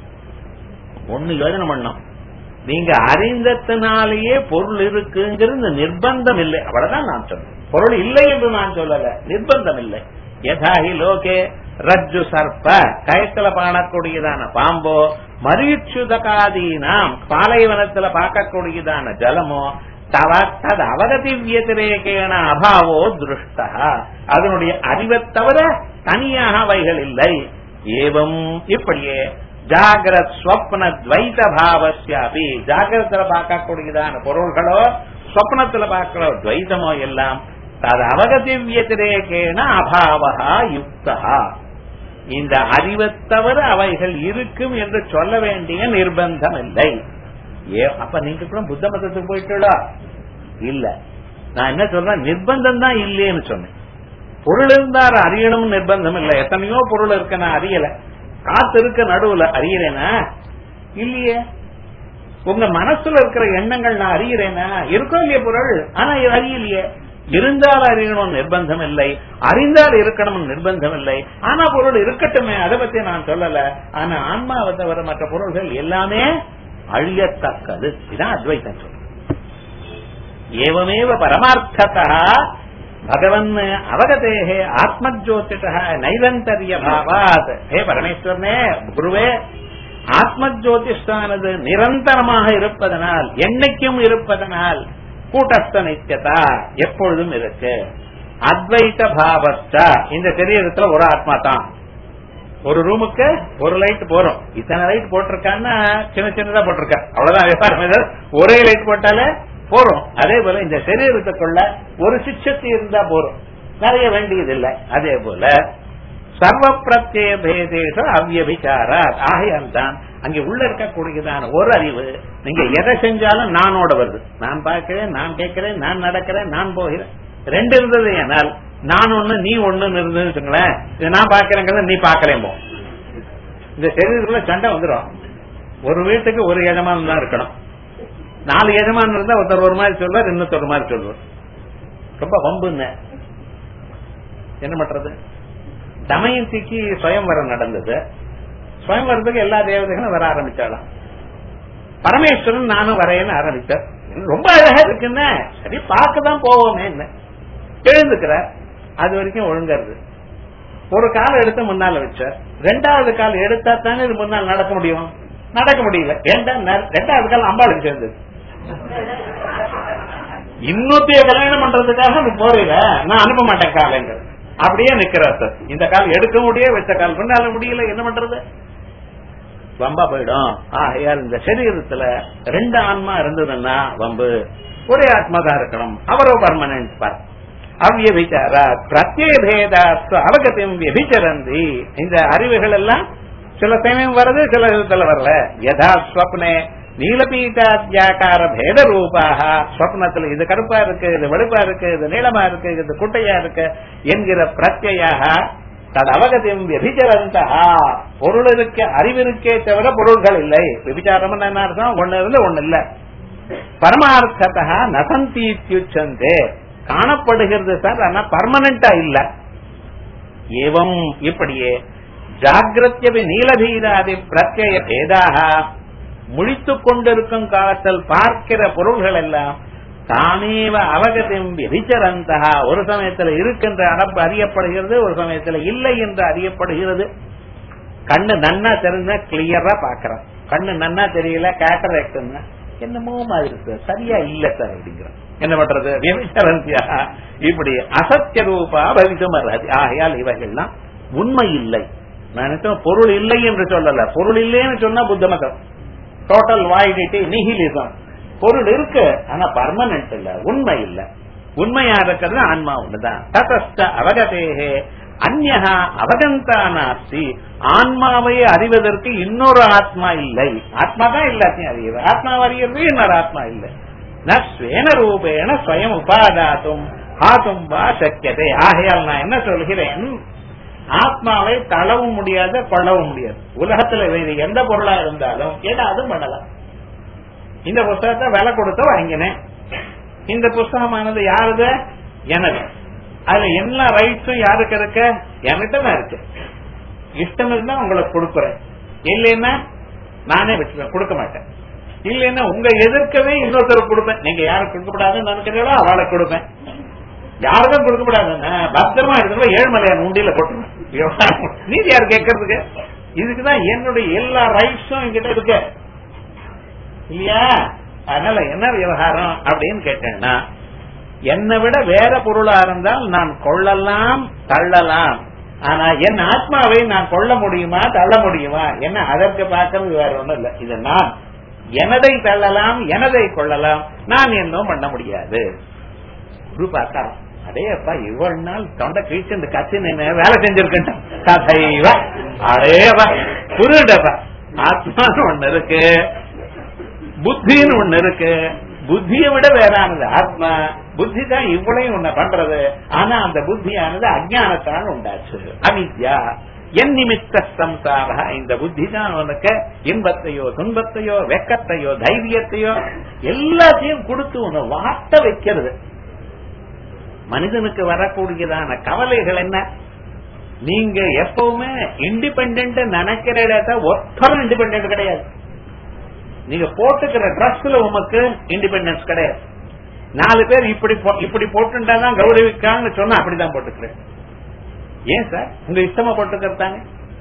ஒண்ணு யோஜனை பண்ணோம் நீங்க அறிந்தத்தினாலேயே பொருள் இருக்குங்கிறது நிர்பந்தம் இல்லை அவ்வளவுதான் நான் சொன்னேன் பொருள் இல்லை என்று நான் சொல்லல நிர்பந்தம் இல்லை யதாஹி லோகே ரஜ்ஜு சர்ப்ப கயத்துல பாணக்கூடியதான பாம்போ மரீட்சுதகாதீனாம் பாலைவனத்துல பார்க்கக்கூடியதான ஜலமோ தவ தது அவகதி வியதிரேகேன அபாவோ திருஷ்டா அதனுடைய அறிவைத் தவிர தனியாக அவைகள் இல்லை ஏவம் இப்படியே ஜாகிரத் ஸ்வப்ன துவைத பாவசியாபி ஜாகிரத்துல பார்க்கக்கூடியதான பொருள்களோ ஸ்வப்னத்துல பார்க்கிற துவைதமோ எல்லாம் தது அவகதி வியதிரேகேன அபாவா யுக்தா இந்த அறிவைத் தவிர அவைகள் இருக்கும் என்று சொல்ல வேண்டிய நிர்பந்தம் இல்லை ஏ அப்ப நீங்க கூட புத்த மதத்துக்கு போயிட்டா இல்ல நான் என்ன சொல்றேன் நிர்பந்தம் தான் இல்லையேன்னு சொன்னேன் பொருள் இருந்தார் அறியணும்னு நிர்பந்தம் இல்ல எத்தனையோ பொருள் இருக்க நான் அறியல காத்து இருக்க நடுவுல அறியறேனா இல்லையே உங்க மனசுல இருக்கிற எண்ணங்கள் நான் அறியறேனா இருக்கும் இல்லையே பொருள் ஆனா இது அறியலையே இருந்தால் அறியணும் நிர்பந்தம் இல்லை அறிந்தால் இருக்கணும் நிர்பந்தம் இல்லை ஆனா பொருள் இருக்கட்டுமே அதை பத்தி நான் சொல்லல ஆனா ஆன்மாவை தவிர மற்ற பொருள்கள் எல்லாமே அழியத்தக்கது இதான் அத்வைத்தம் சொல்றேன் ஏவமேவ பரமார்த்ததா பகவன் அவகதேகே ஆத்மஜோதிஷ நைரந்தரிய பாவாத் ஹே பரமேஸ்வரனே குருவே ஆத்மஜோதிஷானது நிரந்தரமாக இருப்பதனால் என்னைக்கும் இருப்பதனால் கூட்டஸ்த நித்தியதா எப்பொழுதும் இருக்கு அத்வைத பாவஸ்ட இந்த சரீரத்துல ஒரு ஆத்மா தான் ஒரு ரூமுக்கு ஒரு லைட் போறோம் இத்தனை லைட் போட்டிருக்கான்னா சின்ன சின்னதா போட்டிருக்க அவ்வளவுதான் விவகாரம் இது. ஒரே லைட் போட்டாலே போறோம் அதே போல இந்த சரீரத்துக்குள்ள ஒரு சிச்சத்தி இருந்தா போறோம் நிறைய வேண்டியது இல்லை அதே போல சர்வ பிரத்யேக பேதேஷ அவ்யபிச்சாரா ஆகையால் தான் அங்கே உள்ள இருக்கக்கூடியதான ஒரு அறிவு நீங்க எதை செஞ்சாலும் நானோட வருது நான் பார்க்கிறேன் நான் கேட்கிறேன் நான் நடக்கிறேன் நான் போகிறேன் ரெண்டு இருந்தது ஏனால் நான் ஒண்ணு நீ ஒண்ணு இருந்ததுன்னு வச்சுங்களேன் இது நான் பாக்கிறேங்கிறத நீ பாக்கலேன் போ இந்த சரீரத்துல சண்டை வந்துடும் ஒரு வீட்டுக்கு ஒரு எஜமானம் தான் இருக்கணும் நாலு எஜமானம் இருந்தா ஒருத்தர் ஒரு மாதிரி சொல்வார் இன்னொருத்தர் ஒரு மாதிரி சொல்வார் ரொம்ப வம்புன்னு என்ன பண்றது தமயந்திக்கு சுயம்வரம் நடந்தது சுயம்வரத்துக்கு எல்லா தேவதைகளும் வர ஆரம்பிச்சாலாம் பரமேஸ்வரன் நானும் வரேன்னு ஆரம்பிச்சார் ரொம்ப அழகா இருக்குன்னு சரி பார்க்க தான் போவோமே என்ன எழுந்துக்கிறார் அது வரைக்கும் ஒழுங்கறது ஒரு கால் எடுத்து முன்னால வச்சார் ரெண்டாவது கால் எடுத்தா தானே இது முன்னால் நடக்க முடியும் நடக்க முடியல ஏன்டா ந- ரெண்டாவது கால் அம்பாளுக்கு சேர்ந்தது இன்னொத்தைய கல்யாணம் பண்றதுக்காக நீ போறீங்க நான் அனுப்ப மாட்டேன் காலைங்க அப்படியே நிக்கிறார் சார் இந்த கால் எடுக்க முடிய வச்ச கால் கொண்டாட முடியல என்ன பண்றது வம்பா போயிடும் ஆகையால் இந்த சரீரத்துல ரெண்டு ஆன்மா இருந்ததுன்னா வம்பு ஒரே ஆத்மா தான் இருக்கணும் அவரோ பர்மனன்ட் பார் அவ்விய விசார பிரத்யேக பேதாஸ்து அவகத்தையும் விபிச்சரந்தி இந்த அறிவுகள் எல்லாம் சில சமயம் வருது சில விதத்துல வரல யதா ஸ்வப்னே நீலபீட்டாத்தியாக்கார பேத ரூபாக ஸ்வப்னத்துல இது கருப்பா இருக்கு இது வெளுப்பா இருக்கு இது நீளமா இருக்கு இது குட்டையா இருக்கு என்கிற பிரத்யாக தது அவகதியும் விபிச்சரந்தா பொருள் இருக்க அறிவிருக்கே தவிர பொருள்கள் இல்லை விபிச்சாரம் என்ன அர்த்தம் ஒண்ணு இருந்து ஒண்ணு இல்ல பரமார்த்தத்தா நசந்தீத்யுச்சந்தே காணப்படுகிறது சார் ஆனா பர்மனண்டா இல்ல ஏவம் இப்படியே ஜாகிரத்யபி நீலபீதாதி பிரத்யய பேதாக முழித்துக் கொண்டிருக்கும் காலத்தில் பார்க்கிற பொருள்கள் எல்லாம் தானேவ அவகதிம் விதிச்சரந்தா ஒரு சமயத்துல இருக்கின்ற அடப்பு அறியப்படுகிறது ஒரு சமயத்துல இல்லை என்று அறியப்படுகிறது கண்ணு நன்னா தெரிஞ்சா கிளியரா பாக்குறோம் கண்ணு நன்னா தெரியல கேட்டராக்ட் என்னமோ மாதிரி இருக்கு சரியா இல்ல சார் அப்படிங்கிறோம் என்ன பண்றது விபச்சரந்தியா இப்படி அசத்திய ரூபா பவிதம் வராது ஆகையால் இவைகள்லாம் உண்மை இல்லை நான் நினைச்சேன் பொருள் இல்லை என்று சொல்லல பொருள் இல்லைன்னு சொன்னா புத்த மதம் டோட்டல் வாய்டிட்டி நிஹிலிசம் பொருள் இருக்கு ஆனா பர்மனன்ட் இல்ல உண்மை இல்ல உண்மையா இருக்கிறது ஆன்மா ஒண்ணுதான் ததஸ்த அவகதேகே அந்நகா அவகந்தா நாஸ்தி ஆன்மாவை அறிவதற்கு இன்னொரு ஆத்மா இல்லை ஆத்மா தான் எல்லாத்தையும் அறியுது ஆத்மாவை அறியறது இன்னொரு ஆத்மா இல்லை ந ஸ்வேன ரூபேண ஸ்வயம் உபாதாத்தும் ஆத்தும் வா சக்கியதை ஆகையால் நான் என்ன சொல்கிறேன் ஆத்மாவை தளவும் முடியாது கொள்ளவும் முடியாது உலகத்துல வேறு எந்த பொருளா இருந்தாலும் ஏதாவது பண்ணலாம் இந்த புஸ்தகத்தை விலை கொடுத்து வாங்கினேன் இந்த புஸ்தகமானது யாருது எனது அதுல எல்லா ரைட்ஸும் யாருக்கு இருக்க என்கிட்ட தான் இருக்கு இஷ்டம் இருந்தா உங்களுக்கு கொடுக்குறேன் இல்லைன்னா நானே வச்சுப்பேன் கொடுக்க மாட்டேன் இல்லைன்னா உங்க எதிர்க்கவே இன்னொருத்தருக்கு கொடுப்பேன் நீங்க யாருக்கு கொடுக்கப்படாதுன்னு நினைக்கிறீங்களோ அவளுக்கு கொடுப்பேன் யாருக்கும் கொடுக்கப்படாதுங்க பத்திரமா இருக்கிற ஏழ்மலையான் உண்டியில போட்டுருவேன் நீதி யாரு கேட்கறதுக்கு இதுக்குதான் என்னுடைய எல்லா ரைட்ஸும் என்கிட்ட இருக்கு இல்லையா அதனால என்ன விவகாரம் அப்படின்னு கேட்டேன்னா என்னை விட வேற பொருளா இருந்தால் நான் கொள்ளலாம் தள்ளலாம் ஆனா என் ஆத்மாவை நான் கொள்ள முடியுமா தள்ள முடியுமா என்ன அதற்கு பார்க்கறது வேற ஒண்ணும் இல்ல இது நான் எனதை தள்ளலாம் எனதை கொள்ளலாம் நான் என்னும் பண்ண முடியாது குரு பார்த்தா அடேப்பா இவ்வளவு நாள் தொண்டை கிழிச்சு இந்த கட்சி வேலை செஞ்சிருக்கேன் கதைவா அடேவா புரியுடப்பா ஆத்மான்னு ஒண்ணு இருக்கு புத்தின்னு ஒண்ணு இருக்கு புத்தியை விட வேறானது ஆத்மா புத்தி தான் இவ்வளையும் ஒண்ணு பண்றது ஆனா அந்த புத்தியானது அஜானத்தால் உண்டாச்சு அவித்யா என் நிமித்த சம்சார இந்த புத்தி தான் உனக்கு இன்பத்தையோ துன்பத்தையோ வெக்கத்தையோ தைரியத்தையோ எல்லாத்தையும் கொடுத்து உன்னை வாட்ட வைக்கிறது மனிதனுக்கு வரக்கூடியதான கவலைகள் என்ன நீங்க எப்பவுமே இண்டிபெண்ட் நினைக்கிற இடத்த ஒத்தரும் இண்டிபெண்ட் கிடையாது நீங்க போட்டுக்கிற ட்ரெஸ்ல உமக்கு இண்டிபெண்டன்ஸ் கிடையாது நாலு பேர் இப்படி இப்படி போட்டுட்டாதான் கௌரவிக்கான்னு சொன்னா அப்படிதான் போட்டுக்கிறேன் ஏன் சார் உங்க இஷ்டமா போட்டுக்கிறதாங்க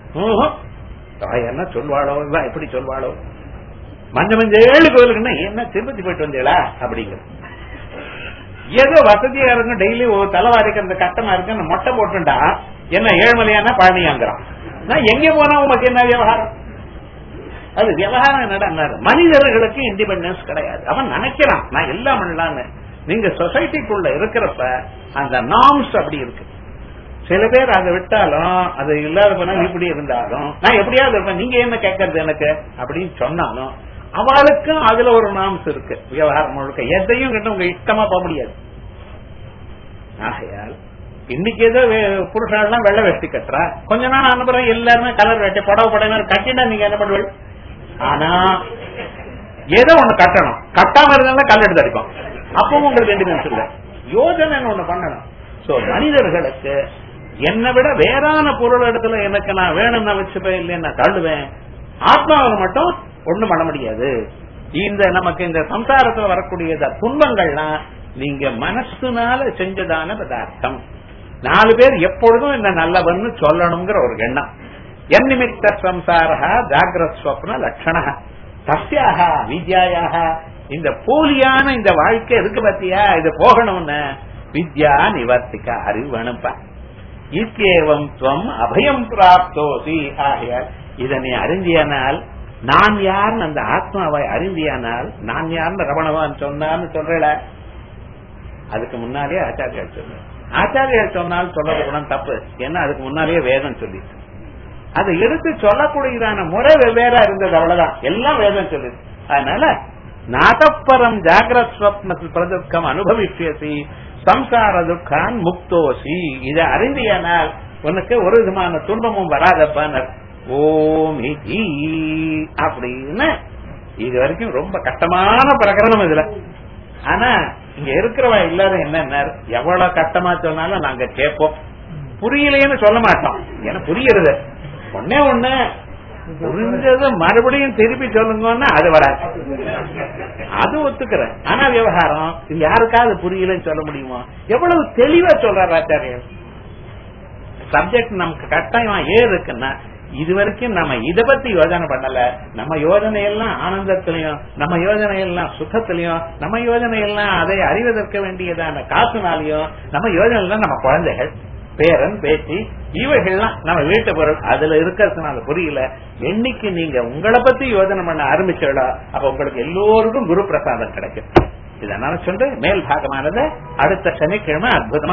என்ன சொல்வாளோ இவா எப்படி சொல்வாளோ மஞ்ச மஞ்ச ஏழு கோயிலுக்குன்னா என்ன திருப்பதி போயிட்டு வந்தீங்களா அப்படிங்கிற ஏதோ வசதியா இருக்கும் டெய்லி ஒரு தலைவாரிக்கு அந்த கட்டமா இருக்கு அந்த மொட்டை போட்டுண்டா என்ன ஏழ்மலையான பழனியாங்கிறான் நான் எங்க போனா உமக்கு என்ன விவகாரம் அது விவகாரம் என்னடா மனிதர்களுக்கு இண்டிபெண்டன்ஸ் கிடையாது அவன் நினைக்கிறான் நான் எல்லாம் பண்ணலான்னு நீங்க சொசைட்டிக்குள்ள இருக்கிறப்ப அந்த நாம்ஸ் அப்படி இருக்கு சில பேர் அதை விட்டாலும் அது இல்லாத போனா இப்படி இருந்தாலும் நான் எப்படியாவது இருப்பேன் நீங்க என்ன கேட்கறது எனக்கு அப்படின்னு சொன்னாலும் அவளுக்கும் அதுல ஒரு நாம்ஸ் இருக்கு விவகாரம் முழுக்க எதையும் கிட்ட உங்க இஷ்டமா போக முடியாது ஆகையால் இன்னைக்கு ஏதோ புருஷாலாம் வெள்ளை வேஷ்டி கட்டுறா கொஞ்ச நாள் அனுப்புறோம் எல்லாருமே கலர் வேட்டி புடவை புடவை கட்டினா நீங்க என்ன பண்ணுவீங்க ஆனா ஏதோ ஒண்ணு கட்டணும் கட்டாம இருந்தாலும் கல் எடுத்து அடிப்போம் அப்பவும் உங்களுக்கு இண்டிபெண்டன்ஸ் இல்ல யோஜனை ஒண்ணு பண்ணணும் சோ மனிதர்களுக்கு என்னை விட வேறான பொருள் இடத்துல எனக்கு நான் வேணும்னு வச்சுப்பேன் இல்லைன்னு நான் தள்ளுவேன் ஆத்மாவை மட்டும் ஒண்ணும் பண்ண முடியாது இந்த நமக்கு இந்த சம்சாரத்துல வரக்கூடிய துன்பங்கள்லாம் நீங்க மனசுனால செஞ்சதான பதார்த்தம் நாலு பேர் எப்பொழுதும் இந்த நல்லவன்னு சொல்லணுங்கிற ஒரு எண்ணம் என் நிமித்த சம்சார ஜாகிரஸ்வப்ன லட்சண தஸ்யாக வித்யாயாக இந்த போலியான இந்த வாழ்க்கை இருக்கு பத்தியா இது போகணும்னு வித்யா நிவர்த்திக்க அறிவு வேணும்பா இத்தியேவம் துவம் அபயம் பிராப்தோசி ஆகையால் இதனை அறிந்தியானால் நான் யார் அந்த ஆத்மாவை அறிந்தியானால் நான் யார் ரமணவான் சொன்னான்னு சொல்றல அதுக்கு முன்னாலே ஆச்சாரியார் சொல்ல ஆச்சாரியார் சொன்னால் சொல்றது கூட தப்பு ஏன்னா அதுக்கு முன்னாலேயே வேதம் சொல்லிட்டு அதை எடுத்து சொல்லக்கூடியதான முறை வெவ்வேறா இருந்தது அவ்வளவுதான் எல்லாம் வேதம் சொல்லுது அதனால நாதப்பரம் ஜாகிரத் ஸ்வப்ன பிரதுக்கம் அனுபவிப்பியசி சம்சார துக்கான் முக்தோசி இதை அறிந்தியனால் உனக்கு ஒரு விதமான துன்பமும் வராதப்பானர் ஓம் இதி அப்படின்னு இது வரைக்கும் ரொம்ப கஷ்டமான பிரகரணம் இதுல ஆனா இங்க இருக்கிறவ எல்லாரும் என்ன எவ்வளவு கஷ்டமா சொன்னாலும் நாங்க கேட்போம் புரியலைன்னு சொல்ல மாட்டோம் ஏன்னா புரியுறது ஒன்னே ஒண்ணு புரிஞ்சது மறுபடியும் திருப்பி சொல்லுங்கன்னா அது வராது அது ஒத்துக்கிறேன் ஆனா விவகாரம் இது யாருக்காவது புரியலன்னு சொல்ல முடியுமா எவ்வளவு தெளிவா சொல்றாரு ஆச்சாரியர் சப்ஜெக்ட் நமக்கு கட்டாயம் ஏன் இருக்குன்னா இது வரைக்கும் நம்ம இத பத்தி யோஜனை பண்ணல நம்ம யோஜனை எல்லாம் ஆனந்தத்திலையும் நம்ம யோஜனை எல்லாம் சுகத்திலையும் நம்ம யோஜனை எல்லாம் அதை அறிவதற்கு வேண்டியதான காசுனாலையும் நம்ம யோஜனை எல்லாம் நம்ம குழந்தைகள் பேரன் பேத்தி இவைகள்லாம் நம்ம வீட்டு பொருள் அதுல இருக்கிறதுனால புரியல என்னைக்கு நீங்க உங்களை பத்தி யோஜனை பண்ண ஆரம்பிச்சோட அப்ப உங்களுக்கு எல்லோருக்கும் குரு பிரசாதம் கிடைக்கும் இதனால சொல்றேன் மேல் பாகமானது அடுத்த சனிக்கிழமை அற்புதமா